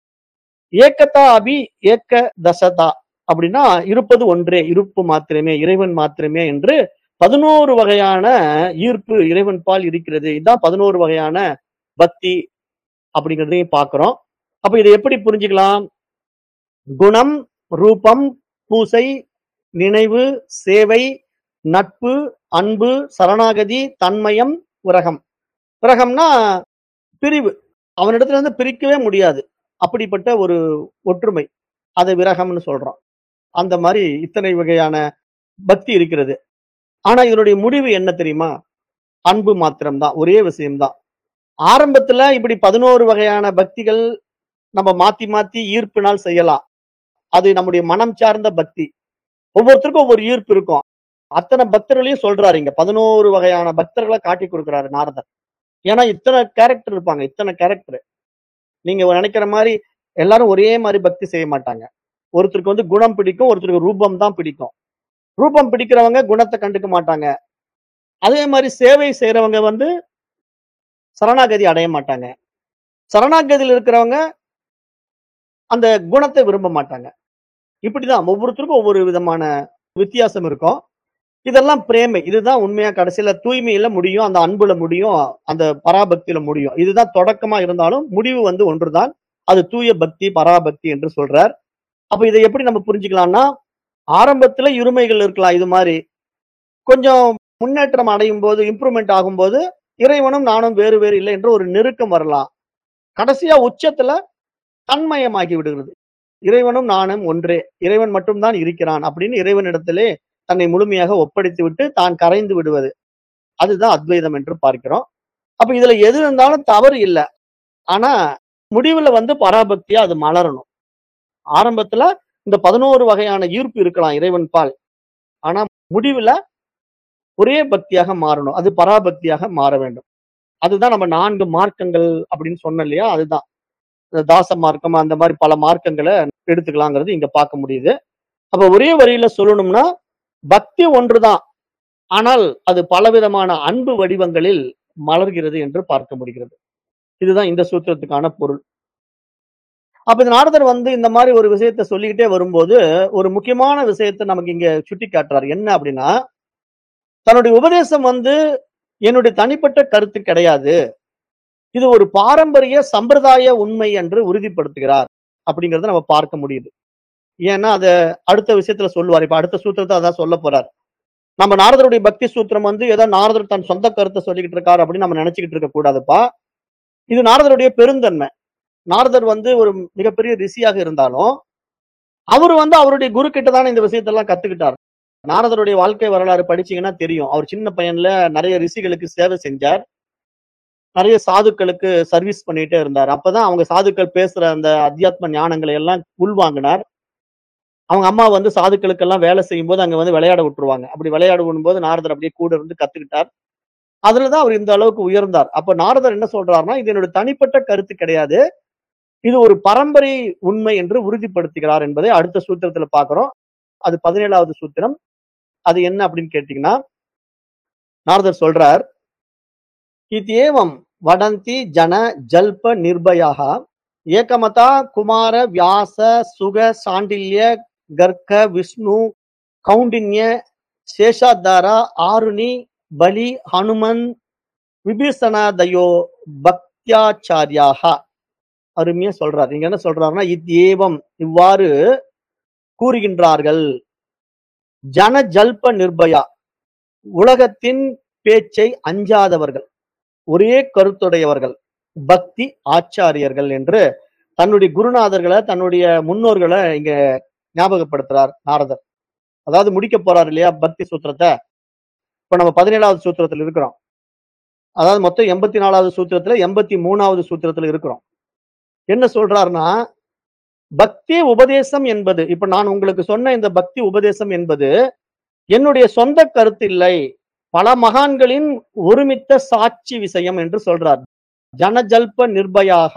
ஏக்கத்தா அபி ஏக்க தசதா அப்படின்னா இருப்பது ஒன்றே இருப்பு மாத்திரமே இறைவன் மாத்திரமே என்று பதினோரு வகையான ஈர்ப்பு இறைவன் பால் இருக்கிறது இதுதான் பதினோரு வகையான பக்தி அப்படிங்கிறதையும் பார்க்கிறோம் அப்ப இதை எப்படி புரிஞ்சுக்கலாம் குணம் ரூபம் பூசை நினைவு சேவை நட்பு அன்பு சரணாகதி தன்மயம் விரகம் விரகம்னா பிரிவு அவனிடத்துல இருந்து பிரிக்கவே முடியாது அப்படிப்பட்ட ஒரு ஒற்றுமை அதை விரகம்னு சொல்றோம் அந்த மாதிரி இத்தனை வகையான பக்தி இருக்கிறது ஆனா இதனுடைய முடிவு என்ன தெரியுமா அன்பு மாத்திரம்தான் ஒரே விஷயம்தான் ஆரம்பத்துல இப்படி பதினோரு வகையான பக்திகள் நம்ம மாத்தி மாத்தி ஈர்ப்பினால் செய்யலாம் அது நம்முடைய மனம் சார்ந்த பக்தி ஒவ்வொருத்தருக்கும் ஒவ்வொரு ஈர்ப்பு இருக்கும் அத்தனை பக்தர்களையும் சொல்றாரு இங்க பதினோரு வகையான பக்தர்களை காட்டி கொடுக்குறாரு நாரதர் ஏன்னா இத்தனை கேரக்டர் இருப்பாங்க இத்தனை கேரக்டர் நீங்க நினைக்கிற மாதிரி எல்லாரும் ஒரே மாதிரி பக்தி செய்ய மாட்டாங்க ஒருத்தருக்கு வந்து குணம் பிடிக்கும் ஒருத்தருக்கு ரூபம் தான் பிடிக்கும் ரூபம் பிடிக்கிறவங்க குணத்தை கண்டுக்க மாட்டாங்க அதே மாதிரி சேவை செய்யறவங்க வந்து சரணாகதி அடைய மாட்டாங்க சரணாகதியில் இருக்கிறவங்க அந்த குணத்தை விரும்ப மாட்டாங்க இப்படிதான் ஒவ்வொருத்தருக்கும் ஒவ்வொரு விதமான வித்தியாசம் இருக்கும் இதெல்லாம் பிரேமை இதுதான் உண்மையா கடைசியில தூய்மையில முடியும் அந்த அன்புல முடியும் அந்த பராபக்தியில முடியும் இதுதான் தொடக்கமா இருந்தாலும் முடிவு வந்து ஒன்றுதான் அது தூய பக்தி பராபக்தி என்று சொல்றார் அப்ப இதை எப்படி நம்ம புரிஞ்சுக்கலாம்னா ஆரம்பத்துல இருமைகள் இருக்கலாம் இது மாதிரி கொஞ்சம் முன்னேற்றம் அடையும் போது இம்ப்ரூவ்மெண்ட் ஆகும்போது இறைவனும் நானும் வேறு வேறு இல்லை என்ற ஒரு நெருக்கம் வரலாம் கடைசியா உச்சத்துல தன்மயமாகி விடுகிறது இறைவனும் நானும் ஒன்றே இறைவன் மட்டும்தான் இருக்கிறான் அப்படின்னு இறைவனிடத்திலே தன்னை முழுமையாக ஒப்படைத்து விட்டு தான் கரைந்து விடுவது அதுதான் அத்வைதம் என்று பார்க்கிறோம் அப்ப இதுல எது இருந்தாலும் தவறு இல்லை ஆனா முடிவுல வந்து பராபக்தியா அது மலரணும் ஆரம்பத்துல இந்த பதினோரு வகையான ஈர்ப்பு இருக்கலாம் இறைவன் பால் ஆனா முடிவுல ஒரே பக்தியாக மாறணும் அது பராபக்தியாக மாற வேண்டும் அதுதான் நம்ம நான்கு மார்க்கங்கள் அப்படின்னு சொன்னோம் இல்லையா அதுதான் இந்த தாச மார்க்கம் அந்த மாதிரி பல மார்க்கங்களை எடுத்துக்கலாங்கிறது இங்க பார்க்க முடியுது அப்ப ஒரே வரியில சொல்லணும்னா பக்தி ஒன்றுதான் ஆனால் அது பலவிதமான அன்பு வடிவங்களில் மலர்கிறது என்று பார்க்க முடிகிறது இதுதான் இந்த சூத்திரத்துக்கான பொருள் அப்ப இந்த நாரதர் வந்து இந்த மாதிரி ஒரு விஷயத்த சொல்லிக்கிட்டே வரும்போது ஒரு முக்கியமான விஷயத்தை நமக்கு இங்க சுட்டி காட்டுறாரு என்ன அப்படின்னா தன்னுடைய உபதேசம் வந்து என்னுடைய தனிப்பட்ட கருத்து கிடையாது இது ஒரு பாரம்பரிய சம்பிரதாய உண்மை என்று உறுதிப்படுத்துகிறார் அப்படிங்கறத நம்ம பார்க்க முடியுது ஏன்னா அத அடுத்த விஷயத்துல சொல்லுவார் இப்ப அடுத்த சூத்திரத்தை அதான் சொல்ல போறார் நம்ம நாரதருடைய பக்தி சூத்திரம் வந்து ஏதோ நாரதர் தன் சொந்த கருத்தை சொல்லிக்கிட்டு இருக்காரு அப்படின்னு நம்ம நினைச்சுக்கிட்டு இருக்க கூடாதுப்பா இது நாரதருடைய பெருந்தன்மை நாரதர் வந்து ஒரு மிகப்பெரிய ரிஷியாக இருந்தாலும் அவர் வந்து அவருடைய குரு கிட்ட தானே இந்த விஷயத்தெல்லாம் கத்துக்கிட்டார் நாரதருடைய வாழ்க்கை வரலாறு படிச்சீங்கன்னா தெரியும் அவர் சின்ன பையன்ல நிறைய ரிஷிகளுக்கு சேவை செஞ்சார் நிறைய சாதுக்களுக்கு சர்வீஸ் பண்ணிட்டே இருந்தார் அப்பதான் அவங்க சாதுக்கள் பேசுற அந்த அத்தியாத்ம ஞானங்களை எல்லாம் உள்வாங்கினார் அவங்க அம்மா வந்து சாதுக்களுக்கெல்லாம் வேலை செய்யும் போது அங்க வந்து விளையாட விட்டுருவாங்க அப்படி விளையாட விடும்போது நாரதர் அப்படியே கூட இருந்து கத்துக்கிட்டார் அதுலதான் அவர் இந்த அளவுக்கு உயர்ந்தார் அப்ப நாரதர் என்ன சொல்றாருன்னா இது என்னோட தனிப்பட்ட கருத்து கிடையாது இது ஒரு பரம்பரை உண்மை என்று உறுதிப்படுத்துகிறார் என்பதை அடுத்த சூத்திரத்துல பாக்குறோம் அது பதினேழாவது சூத்திரம் அது என்ன அப்படின்னு கேட்டீங்கன்னா நாரதர் சொல்றார் இத்யேவம் வடந்தி ஜன ஜல்ப நிர்பயாக ஏகமதா குமார வியாச சுக சாண்டில்ய கர்க்க விஷ்ணு கௌண்டின்ய சேஷாதாரா ஆருணி பலி ஹனுமன் விபீஷணாதயோ பக்தியாச்சாரியாக அருமையா சொல்றார் இங்க என்ன சொல்றாருன்னா இத்யேவம் இவ்வாறு கூறுகின்றார்கள் ஜன ஜல்ப நிர்பயா உலகத்தின் பேச்சை அஞ்சாதவர்கள் ஒரே கருத்துடையவர்கள் பக்தி ஆச்சாரியர்கள் என்று தன்னுடைய குருநாதர்களை தன்னுடைய முன்னோர்களை இங்க ஞாபகப்படுத்துறார் நாரதர் அதாவது முடிக்க போறார் இல்லையா பக்தி சூத்திரத்தை இப்ப நம்ம பதினேழாவது சூத்திரத்துல இருக்கிறோம் அதாவது மொத்தம் எண்பத்தி நாலாவது சூத்திரத்துல எண்பத்தி மூணாவது சூத்திரத்துல இருக்கிறோம் என்ன சொல்றாருன்னா பக்தி உபதேசம் என்பது இப்ப நான் உங்களுக்கு சொன்ன இந்த பக்தி உபதேசம் என்பது என்னுடைய சொந்த கருத்து இல்லை பல மகான்களின் ஒருமித்த சாட்சி விஷயம் என்று சொல்றார் ஜனஜல்ப நிர்பயாக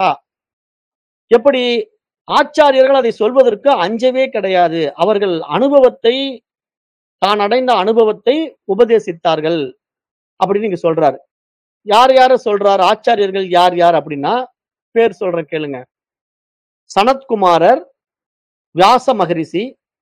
எப்படி ஆச்சாரியர்கள் அதை சொல்வதற்கு அஞ்சவே கிடையாது அவர்கள் அனுபவத்தை தான் அடைந்த அனுபவத்தை உபதேசித்தார்கள் அப்படின்னு இங்க சொல்றாரு யார் யார சொல்றார் ஆச்சாரியர்கள் யார் யார் அப்படின்னா பேர் சொல்றேன் கேளுங்க சனத்குமாரர் வியாச மகரிஷி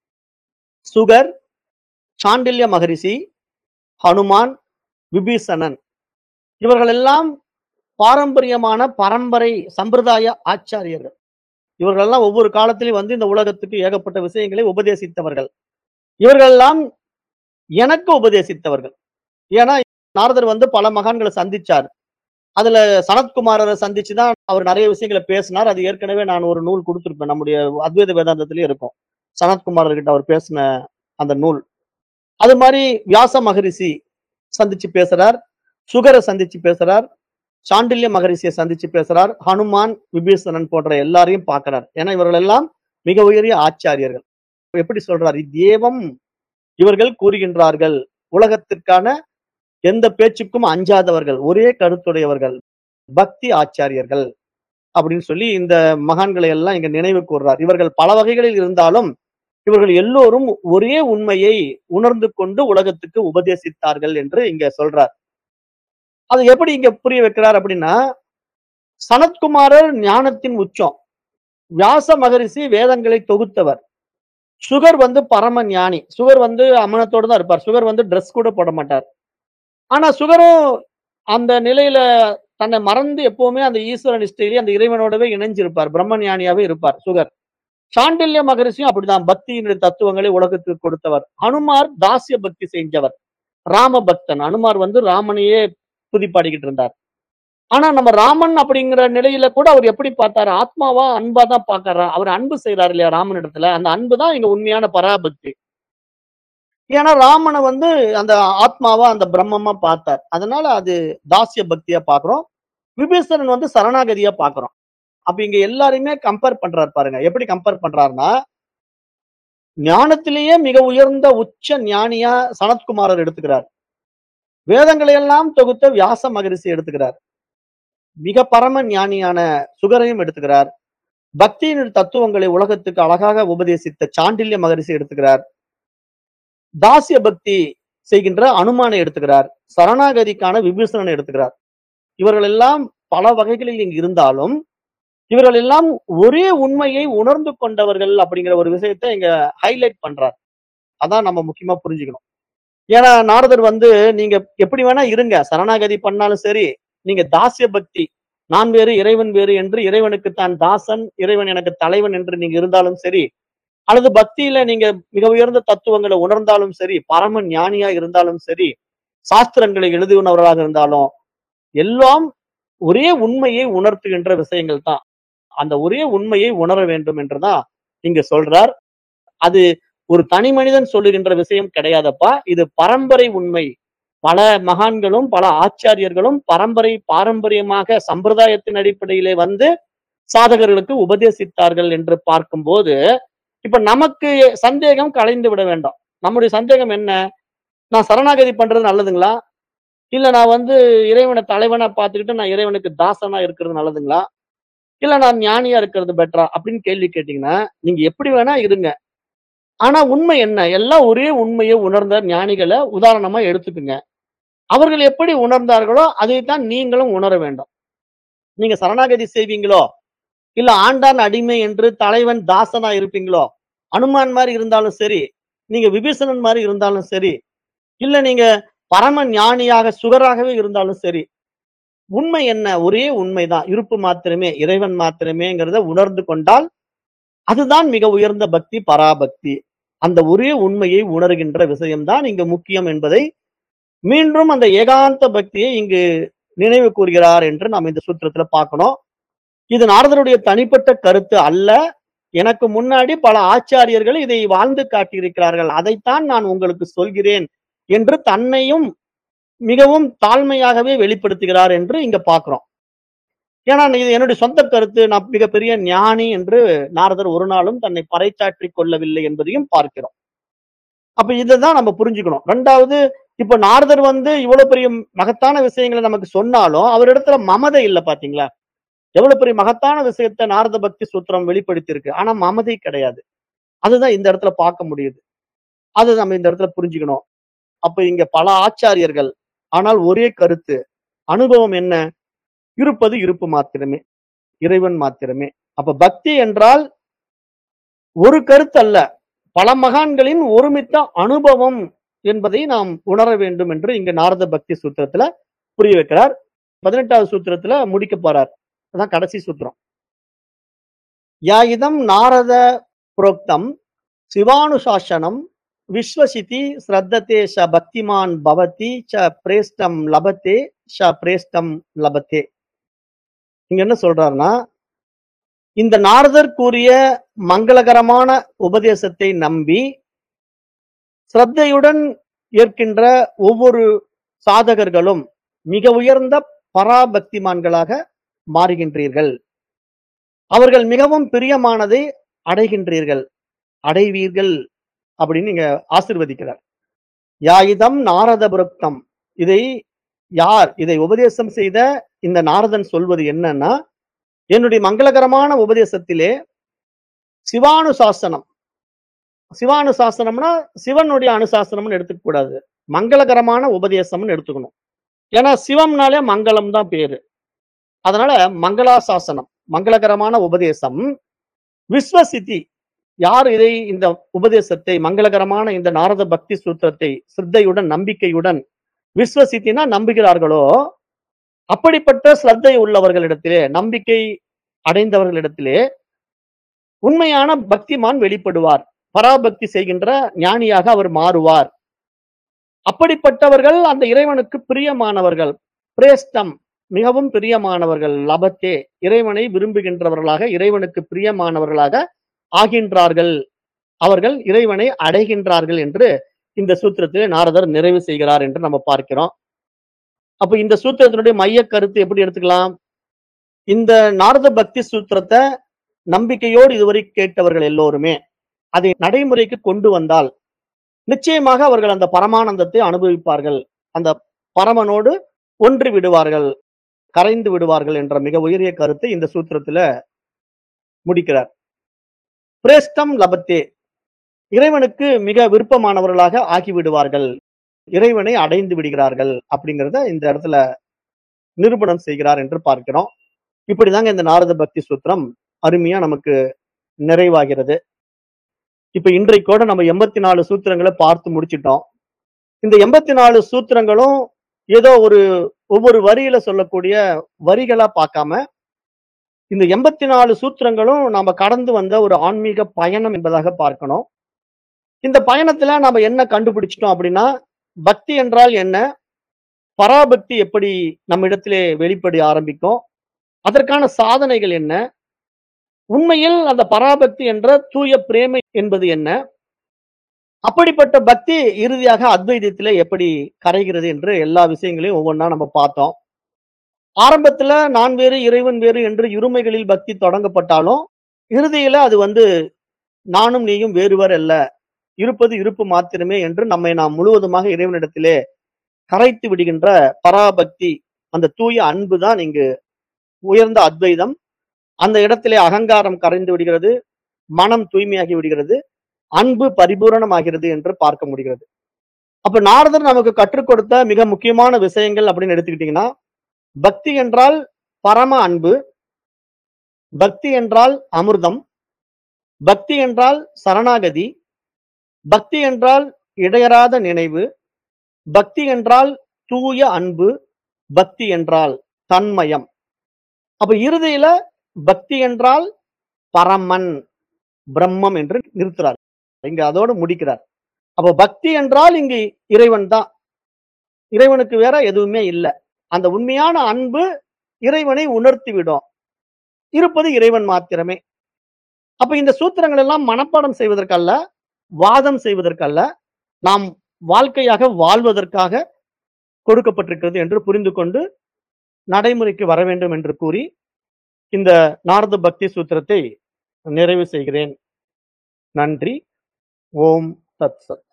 சுகர் சாண்டில்ய மகரிஷி ஹனுமான் விபீஷணன் இவர்களெல்லாம் பாரம்பரியமான பரம்பரை சம்பிரதாய ஆச்சாரியர்கள் இவர்களெல்லாம் ஒவ்வொரு காலத்திலும் வந்து இந்த உலகத்துக்கு ஏகப்பட்ட விஷயங்களை உபதேசித்தவர்கள் இவர்களெல்லாம் எனக்கு உபதேசித்தவர்கள் ஏன்னா நாரதர் வந்து பல மகான்களை சந்திச்சார் அதுல சனத்குமாரரை சந்திச்சு தான் அவர் நிறைய விஷயங்களை பேசினார் அது ஏற்கனவே நான் ஒரு நூல் கொடுத்திருப்பேன் நம்முடைய அத்வைத வேதாந்தத்திலயும் இருக்கும் சனத்குமாரர் கிட்ட அவர் பேசின அந்த நூல் அது மாதிரி வியாச மகரிஷி சந்திச்சு பேசுறார் சுகரை சந்திச்சு பேசுறார் சாண்டில்ய மகரிஷியை சந்திச்சு பேசுறார் ஹனுமான் விபீஷணன் போன்ற எல்லாரையும் பார்க்கிறார் ஏன்னா இவர்கள் எல்லாம் மிக உயரிய ஆச்சாரியர்கள் எப்படி சொல்றார் இத்தேவம் இவர்கள் கூறுகின்றார்கள் உலகத்திற்கான எந்த பேச்சுக்கும் அஞ்சாதவர்கள் ஒரே கருத்துடையவர்கள் பக்தி ஆச்சாரியர்கள் அப்படின்னு சொல்லி இந்த மகான்களை எல்லாம் இங்க நினைவு கூர்றார் இவர்கள் பல வகைகளில் இருந்தாலும் இவர்கள் எல்லோரும் ஒரே உண்மையை உணர்ந்து கொண்டு உலகத்துக்கு உபதேசித்தார்கள் என்று இங்க சொல்றார் அது எப்படி இங்க புரிய வைக்கிறார் அப்படின்னா சனத்குமாரர் ஞானத்தின் உச்சம் வியாச மகரிஷி வேதங்களை தொகுத்தவர் சுகர் வந்து பரம ஞானி சுகர் வந்து அமனத்தோட தான் இருப்பார் சுகர் வந்து ட்ரெஸ் கூட போட மாட்டார் ஆனா சுகரும் அந்த நிலையில தன்னை மறந்து எப்பவுமே அந்த ஈஸ்வர நிஷ்டையிலே அந்த இறைவனோடவே இணைஞ்சிருப்பார் பிரம்ம ஞானியாவே இருப்பார் சுகர் சாண்டில்ய மகரிஷியும் அப்படிதான் பக்தியினுடைய தத்துவங்களை உலகத்துக்கு கொடுத்தவர் அனுமார் தாசிய பக்தி செஞ்சவர் ராம பக்தன் அனுமார் வந்து ராமனையே துதிப்பாடிக்கிட்டு இருந்தார் ஆனா நம்ம ராமன் அப்படிங்கிற நிலையில கூட அவர் எப்படி பார்த்தாரு ஆத்மாவா அன்பா தான் பாக்குறாரு அவர் அன்பு செய்யறாரு இல்லையா ராமன் இடத்துல அந்த அன்பு தான் இங்க உண்மையான பராபக்தி ஏன்னா ராமனை வந்து அந்த ஆத்மாவா அந்த பிரம்மமா பார்த்தார் அதனால அது தாசிய பக்தியா பாக்குறோம் விபீஷணன் வந்து சரணாகதியா பாக்குறோம் அப்ப இங்க எல்லாரையுமே கம்பேர் பண்றாரு பாருங்க எப்படி கம்பேர் பண்றாருன்னா ஞானத்திலேயே மிக உயர்ந்த உச்ச ஞானியா சனத்குமாரர் எடுத்துக்கிறார் வேதங்களை எல்லாம் தொகுத்த வியாச மகரிஷி எடுத்துக்கிறார் மிக பரம ஞானியான சுகரையும் எடுத்துக்கிறார் பக்தியின் தத்துவங்களை உலகத்துக்கு அழகாக உபதேசித்த சாண்டில்ய மகரிஷி எடுத்துக்கிறார் தாசிய பக்தி செய்கின்ற அனுமானை எடுத்துக்கிறார் சரணாகதிக்கான விபீஷணனை எடுத்துக்கிறார் இவர்கள் எல்லாம் பல வகைகளில் இங்கு இருந்தாலும் இவர்கள் எல்லாம் ஒரே உண்மையை உணர்ந்து கொண்டவர்கள் அப்படிங்கிற ஒரு விஷயத்தை இங்க ஹைலைட் பண்றார் அதான் நம்ம முக்கியமா புரிஞ்சுக்கணும் ஏன்னா நாரதர் வந்து நீங்க எப்படி வேணா இருங்க சரணாகதி பண்ணாலும் சரி நீங்க தாசிய பக்தி நான் வேறு இறைவன் வேறு என்று இறைவனுக்கு தான் தாசன் இறைவன் எனக்கு தலைவன் என்று நீங்க இருந்தாலும் சரி அல்லது பக்தியில நீங்க மிக உயர்ந்த தத்துவங்களை உணர்ந்தாலும் சரி பரம ஞானியா இருந்தாலும் சரி சாஸ்திரங்களை எழுதுனவராக இருந்தாலும் எல்லாம் ஒரே உண்மையை உணர்த்துகின்ற விஷயங்கள் தான் அந்த ஒரே உண்மையை உணர வேண்டும் என்றுதான் இங்க சொல்றார் அது ஒரு தனி மனிதன் சொல்லுகின்ற விஷயம் கிடையாதப்பா இது பரம்பரை உண்மை பல மகான்களும் பல ஆச்சாரியர்களும் பரம்பரை பாரம்பரியமாக சம்பிரதாயத்தின் அடிப்படையிலே வந்து சாதகர்களுக்கு உபதேசித்தார்கள் என்று பார்க்கும்போது இப்ப நமக்கு சந்தேகம் கலைந்து விட வேண்டாம் நம்முடைய சந்தேகம் என்ன நான் சரணாகதி பண்றது நல்லதுங்களா இல்ல நான் வந்து இறைவனை தலைவனா பார்த்துக்கிட்டு நான் இறைவனுக்கு தாசனா இருக்கிறது நல்லதுங்களா இல்ல நான் ஞானியா இருக்கிறது பெட்டரா அப்படின்னு கேள்வி கேட்டீங்கன்னா நீங்க எப்படி வேணா இருங்க ஆனா உண்மை என்ன எல்லாம் ஒரே உண்மையை உணர்ந்த ஞானிகளை உதாரணமா எடுத்துக்குங்க அவர்கள் எப்படி உணர்ந்தார்களோ அதைத்தான் நீங்களும் உணர வேண்டும் நீங்க சரணாகதி செய்வீங்களோ இல்ல ஆண்டான் அடிமை என்று தலைவன் தாசனா இருப்பீங்களோ அனுமான் மாதிரி இருந்தாலும் சரி நீங்க விபீஷணன் மாதிரி இருந்தாலும் சரி இல்ல நீங்க பரம ஞானியாக சுகராகவே இருந்தாலும் சரி உண்மை என்ன ஒரே உண்மைதான் இருப்பு மாத்திரமே இறைவன் மாத்திரமேங்கிறத உணர்ந்து கொண்டால் அதுதான் மிக உயர்ந்த பக்தி பராபக்தி அந்த ஒரே உண்மையை உணர்கின்ற விஷயம்தான் இங்கு முக்கியம் என்பதை மீண்டும் அந்த ஏகாந்த பக்தியை இங்கு நினைவு கூறுகிறார் என்று நாம் இந்த சூத்திரத்துல பார்க்கணும் இது நாரதருடைய தனிப்பட்ட கருத்து அல்ல எனக்கு முன்னாடி பல ஆச்சாரியர்கள் இதை வாழ்ந்து காட்டியிருக்கிறார்கள் அதைத்தான் நான் உங்களுக்கு சொல்கிறேன் என்று தன்னையும் மிகவும் தாழ்மையாகவே வெளிப்படுத்துகிறார் என்று இங்க பார்க்கிறோம் ஏன்னா இது என்னுடைய சொந்த கருத்து நான் மிகப்பெரிய ஞானி என்று நாரதர் ஒரு நாளும் தன்னை பறைச்சாற்றிக் கொள்ளவில்லை என்பதையும் பார்க்கிறோம் அப்ப இதுதான் நம்ம புரிஞ்சுக்கணும் ரெண்டாவது இப்ப நாரதர் வந்து இவ்வளவு பெரிய மகத்தான விஷயங்களை நமக்கு சொன்னாலும் அவரிடத்துல மமதை இல்ல பாத்தீங்களா எவ்வளவு பெரிய மகத்தான விஷயத்தை நாரத பக்தி சூத்திரம் வெளிப்படுத்தியிருக்கு ஆனா மமதை கிடையாது அதுதான் இந்த இடத்துல பார்க்க முடியுது அது நம்ம இந்த இடத்துல புரிஞ்சுக்கணும் அப்ப இங்க பல ஆச்சாரியர்கள் ஆனால் ஒரே கருத்து அனுபவம் என்ன இருப்பது இருப்பு மாத்திரமே இறைவன் மாத்திரமே அப்ப பக்தி என்றால் ஒரு கருத்து அல்ல பல மகான்களின் ஒருமித்த அனுபவம் என்பதை நாம் உணர வேண்டும் என்று இங்க நாரத பக்தி சூத்திரத்துல புரிய வைக்கிறார் பதினெட்டாவது சூத்திரத்துல முடிக்க போறார் அதான் கடைசி சூத்திரம் யா இதம் நாரத புரோக்தம் சிவானுசாசனம் விஸ்வசிதி ஸ்ரத்ததே ச பக்திமான் பவதி ச பிரேஷ்டம் லபத்தே ச பிரேஷ்டம் லபத்தே இங்க என்ன சொல்றாருன்னா இந்த நாரதர் கூறிய மங்களகரமான உபதேசத்தை நம்பி ஸ்ரத்தையுடன் ஏற்கின்ற ஒவ்வொரு சாதகர்களும் மிக உயர்ந்த பராபக்திமான்களாக மாறுகின்றீர்கள் அவர்கள் மிகவும் பிரியமானதை அடைகின்றீர்கள் அடைவீர்கள் அப்படின்னு நீங்க ஆசிர்வதிக்கிறார் யாயுதம் நாரத புரக்தம் இதை யார் இதை உபதேசம் செய்த இந்த நாரதன் சொல்வது என்னன்னா என்னுடைய மங்களகரமான உபதேசத்திலே சிவானுசாசனம் சிவானுசாசனம்னா சிவனுடைய அனுசாசனம்னு எடுத்துக்க கூடாது மங்களகரமான உபதேசம்னு எடுத்துக்கணும் ஏன்னா சிவம்னாலே மங்களம் தான் பேரு அதனால மங்களாசாசனம் மங்களகரமான உபதேசம் விஸ்வசித்தி யார் இதை இந்த உபதேசத்தை மங்களகரமான இந்த நாரத பக்தி சூத்திரத்தை சிரத்தையுடன் நம்பிக்கையுடன் விஸ்வசித்தினா நம்புகிறார்களோ அப்படிப்பட்ட ஸ்ரத்தை உள்ளவர்களிடத்திலே நம்பிக்கை அடைந்தவர்களிடத்திலே உண்மையான பக்திமான் வெளிப்படுவார் பராபக்தி செய்கின்ற ஞானியாக அவர் மாறுவார் அப்படிப்பட்டவர்கள் அந்த இறைவனுக்கு பிரியமானவர்கள் பிரேஷ்டம் மிகவும் பிரியமானவர்கள் லபத்தே இறைவனை விரும்புகின்றவர்களாக இறைவனுக்கு பிரியமானவர்களாக ஆகின்றார்கள் அவர்கள் இறைவனை அடைகின்றார்கள் என்று இந்த சூத்திரத்திலே நாரதர் நிறைவு செய்கிறார் என்று நம்ம பார்க்கிறோம் அப்ப இந்த சூத்திரத்தினுடைய மைய கருத்து எப்படி எடுத்துக்கலாம் இந்த நாரத பக்தி சூத்திரத்தை நம்பிக்கையோடு இதுவரை கேட்டவர்கள் எல்லோருமே அதை நடைமுறைக்கு கொண்டு வந்தால் நிச்சயமாக அவர்கள் அந்த பரமானந்தத்தை அனுபவிப்பார்கள் அந்த பரமனோடு ஒன்றி விடுவார்கள் கரைந்து விடுவார்கள் என்ற மிக உயரிய கருத்தை இந்த சூத்திரத்துல முடிக்கிறார் பிரேஷ்டம் லபத்தே இறைவனுக்கு மிக விருப்பமானவர்களாக ஆகிவிடுவார்கள் இறைவனை அடைந்து விடுகிறார்கள் அப்படிங்கிறத இந்த இடத்துல நிரூபணம் செய்கிறார் என்று பார்க்கிறோம் இப்படிதாங்க இந்த நாரத பக்தி சூத்திரம் அருமையா நமக்கு நிறைவாகிறது இப்ப இன்றைக்கோட நம்ம எண்பத்தி நாலு சூத்திரங்களை பார்த்து முடிச்சிட்டோம் இந்த எண்பத்தி நாலு சூத்திரங்களும் ஏதோ ஒரு ஒவ்வொரு வரியில சொல்லக்கூடிய வரிகளா பார்க்காம இந்த 84 சூத்திரங்களும் நாம கடந்து வந்த ஒரு ஆன்மீக பயணம் என்பதாக பார்க்கணும். இந்த பயணத்துல நாம என்ன கண்டுபிடிச்சிட்டோம் அப்படின்னா, பக்தி என்றால் என்ன? பராபக்தி எப்படி நம்மிடத்திலே வெளிப்பட ஆரம்பிக்கும்? அதற்கான சாதனைகள் என்ன? உண்மையில் அந்த பராபக்தி என்ற தூய பிரேமை என்பது என்ன? அப்படிப்பட்ட பக்தி இறுதியாக அத்வைதத்திலே எப்படி கரைகிறது என்று எல்லா விஷயங்களையும் ஒவ்வொன்னா நம்ம பார்த்தோம். ஆரம்பத்துல நான் வேறு, இறைவன் வேறு என்று இருமைகளில் பக்தி தொடங்கப்பட்டாலும், இறுதியில அது வந்து நானும் நீயும் வேறுவர் அல்ல. இருப்பது இருப்பு மாத்திரமே என்று நம்மை நாம் முழுவதுமாக இறைவனிடத்திலே கரைத்து விடுகின்ற பராபக்தி, அந்த தூய அன்பு தான் இங்கு உயர்ந்த அத்வைதம். அந்த இடத்திலே அகங்காரம் கரைந்து விடுகிறது. மனம் தூய்மையாகி விடுகிறது. அன்பு பரிபூரணமாகிறது என்று பார்க்க முடிகிறது. அப்ப நாரதர் நமக்கு கற்றுக் கொடுத்த மிக முக்கியமான விஷயங்கள் அப்படின்னு எடுத்துக்கிட்டீங்கன்னா, பக்தி என்றால் பரம அன்பு. பக்தி என்றால் அமிர்தம். பக்தி என்றால் சரணாகதி. பக்தி என்றால் இடையறாத நினைவு. பக்தி என்றால் தூய அன்பு. பக்தி என்றால் தன்மயம். அப்ப இறுதியில பக்தி என்றால் பரமன், பிரம்மம் என்று நிறுத்துறார். இங்க அதோட முடிக்கிறார். அப்ப பக்தி என்றால் இங்கு இறைவன் தான். இறைவனுக்கு வேற எதுவுமே இல்ல. அந்த உண்மையான அன்பு இறைவனை உணர்த்திவிடும். இருப்பது இறைவன் மாத்திரமே. அப்ப இந்த சூத்திரங்கள் எல்லாம் மனப்பாடம் செய்வதற்கல்ல, வாதம் செய்வதற்கல்ல, நாம் வாழ்க்கையாக வாழ்வதற்காக கொடுக்கப்பட்டிருக்கிறது என்று புரிந்து கொண்டு, நடைமுறைக்கு வர வேண்டும் என்று கூறி, இந்த நாரத பக்தி சூத்திரத்தை நிறைவு செய்கிறேன். நன்றி. ஓம் தத் சத்.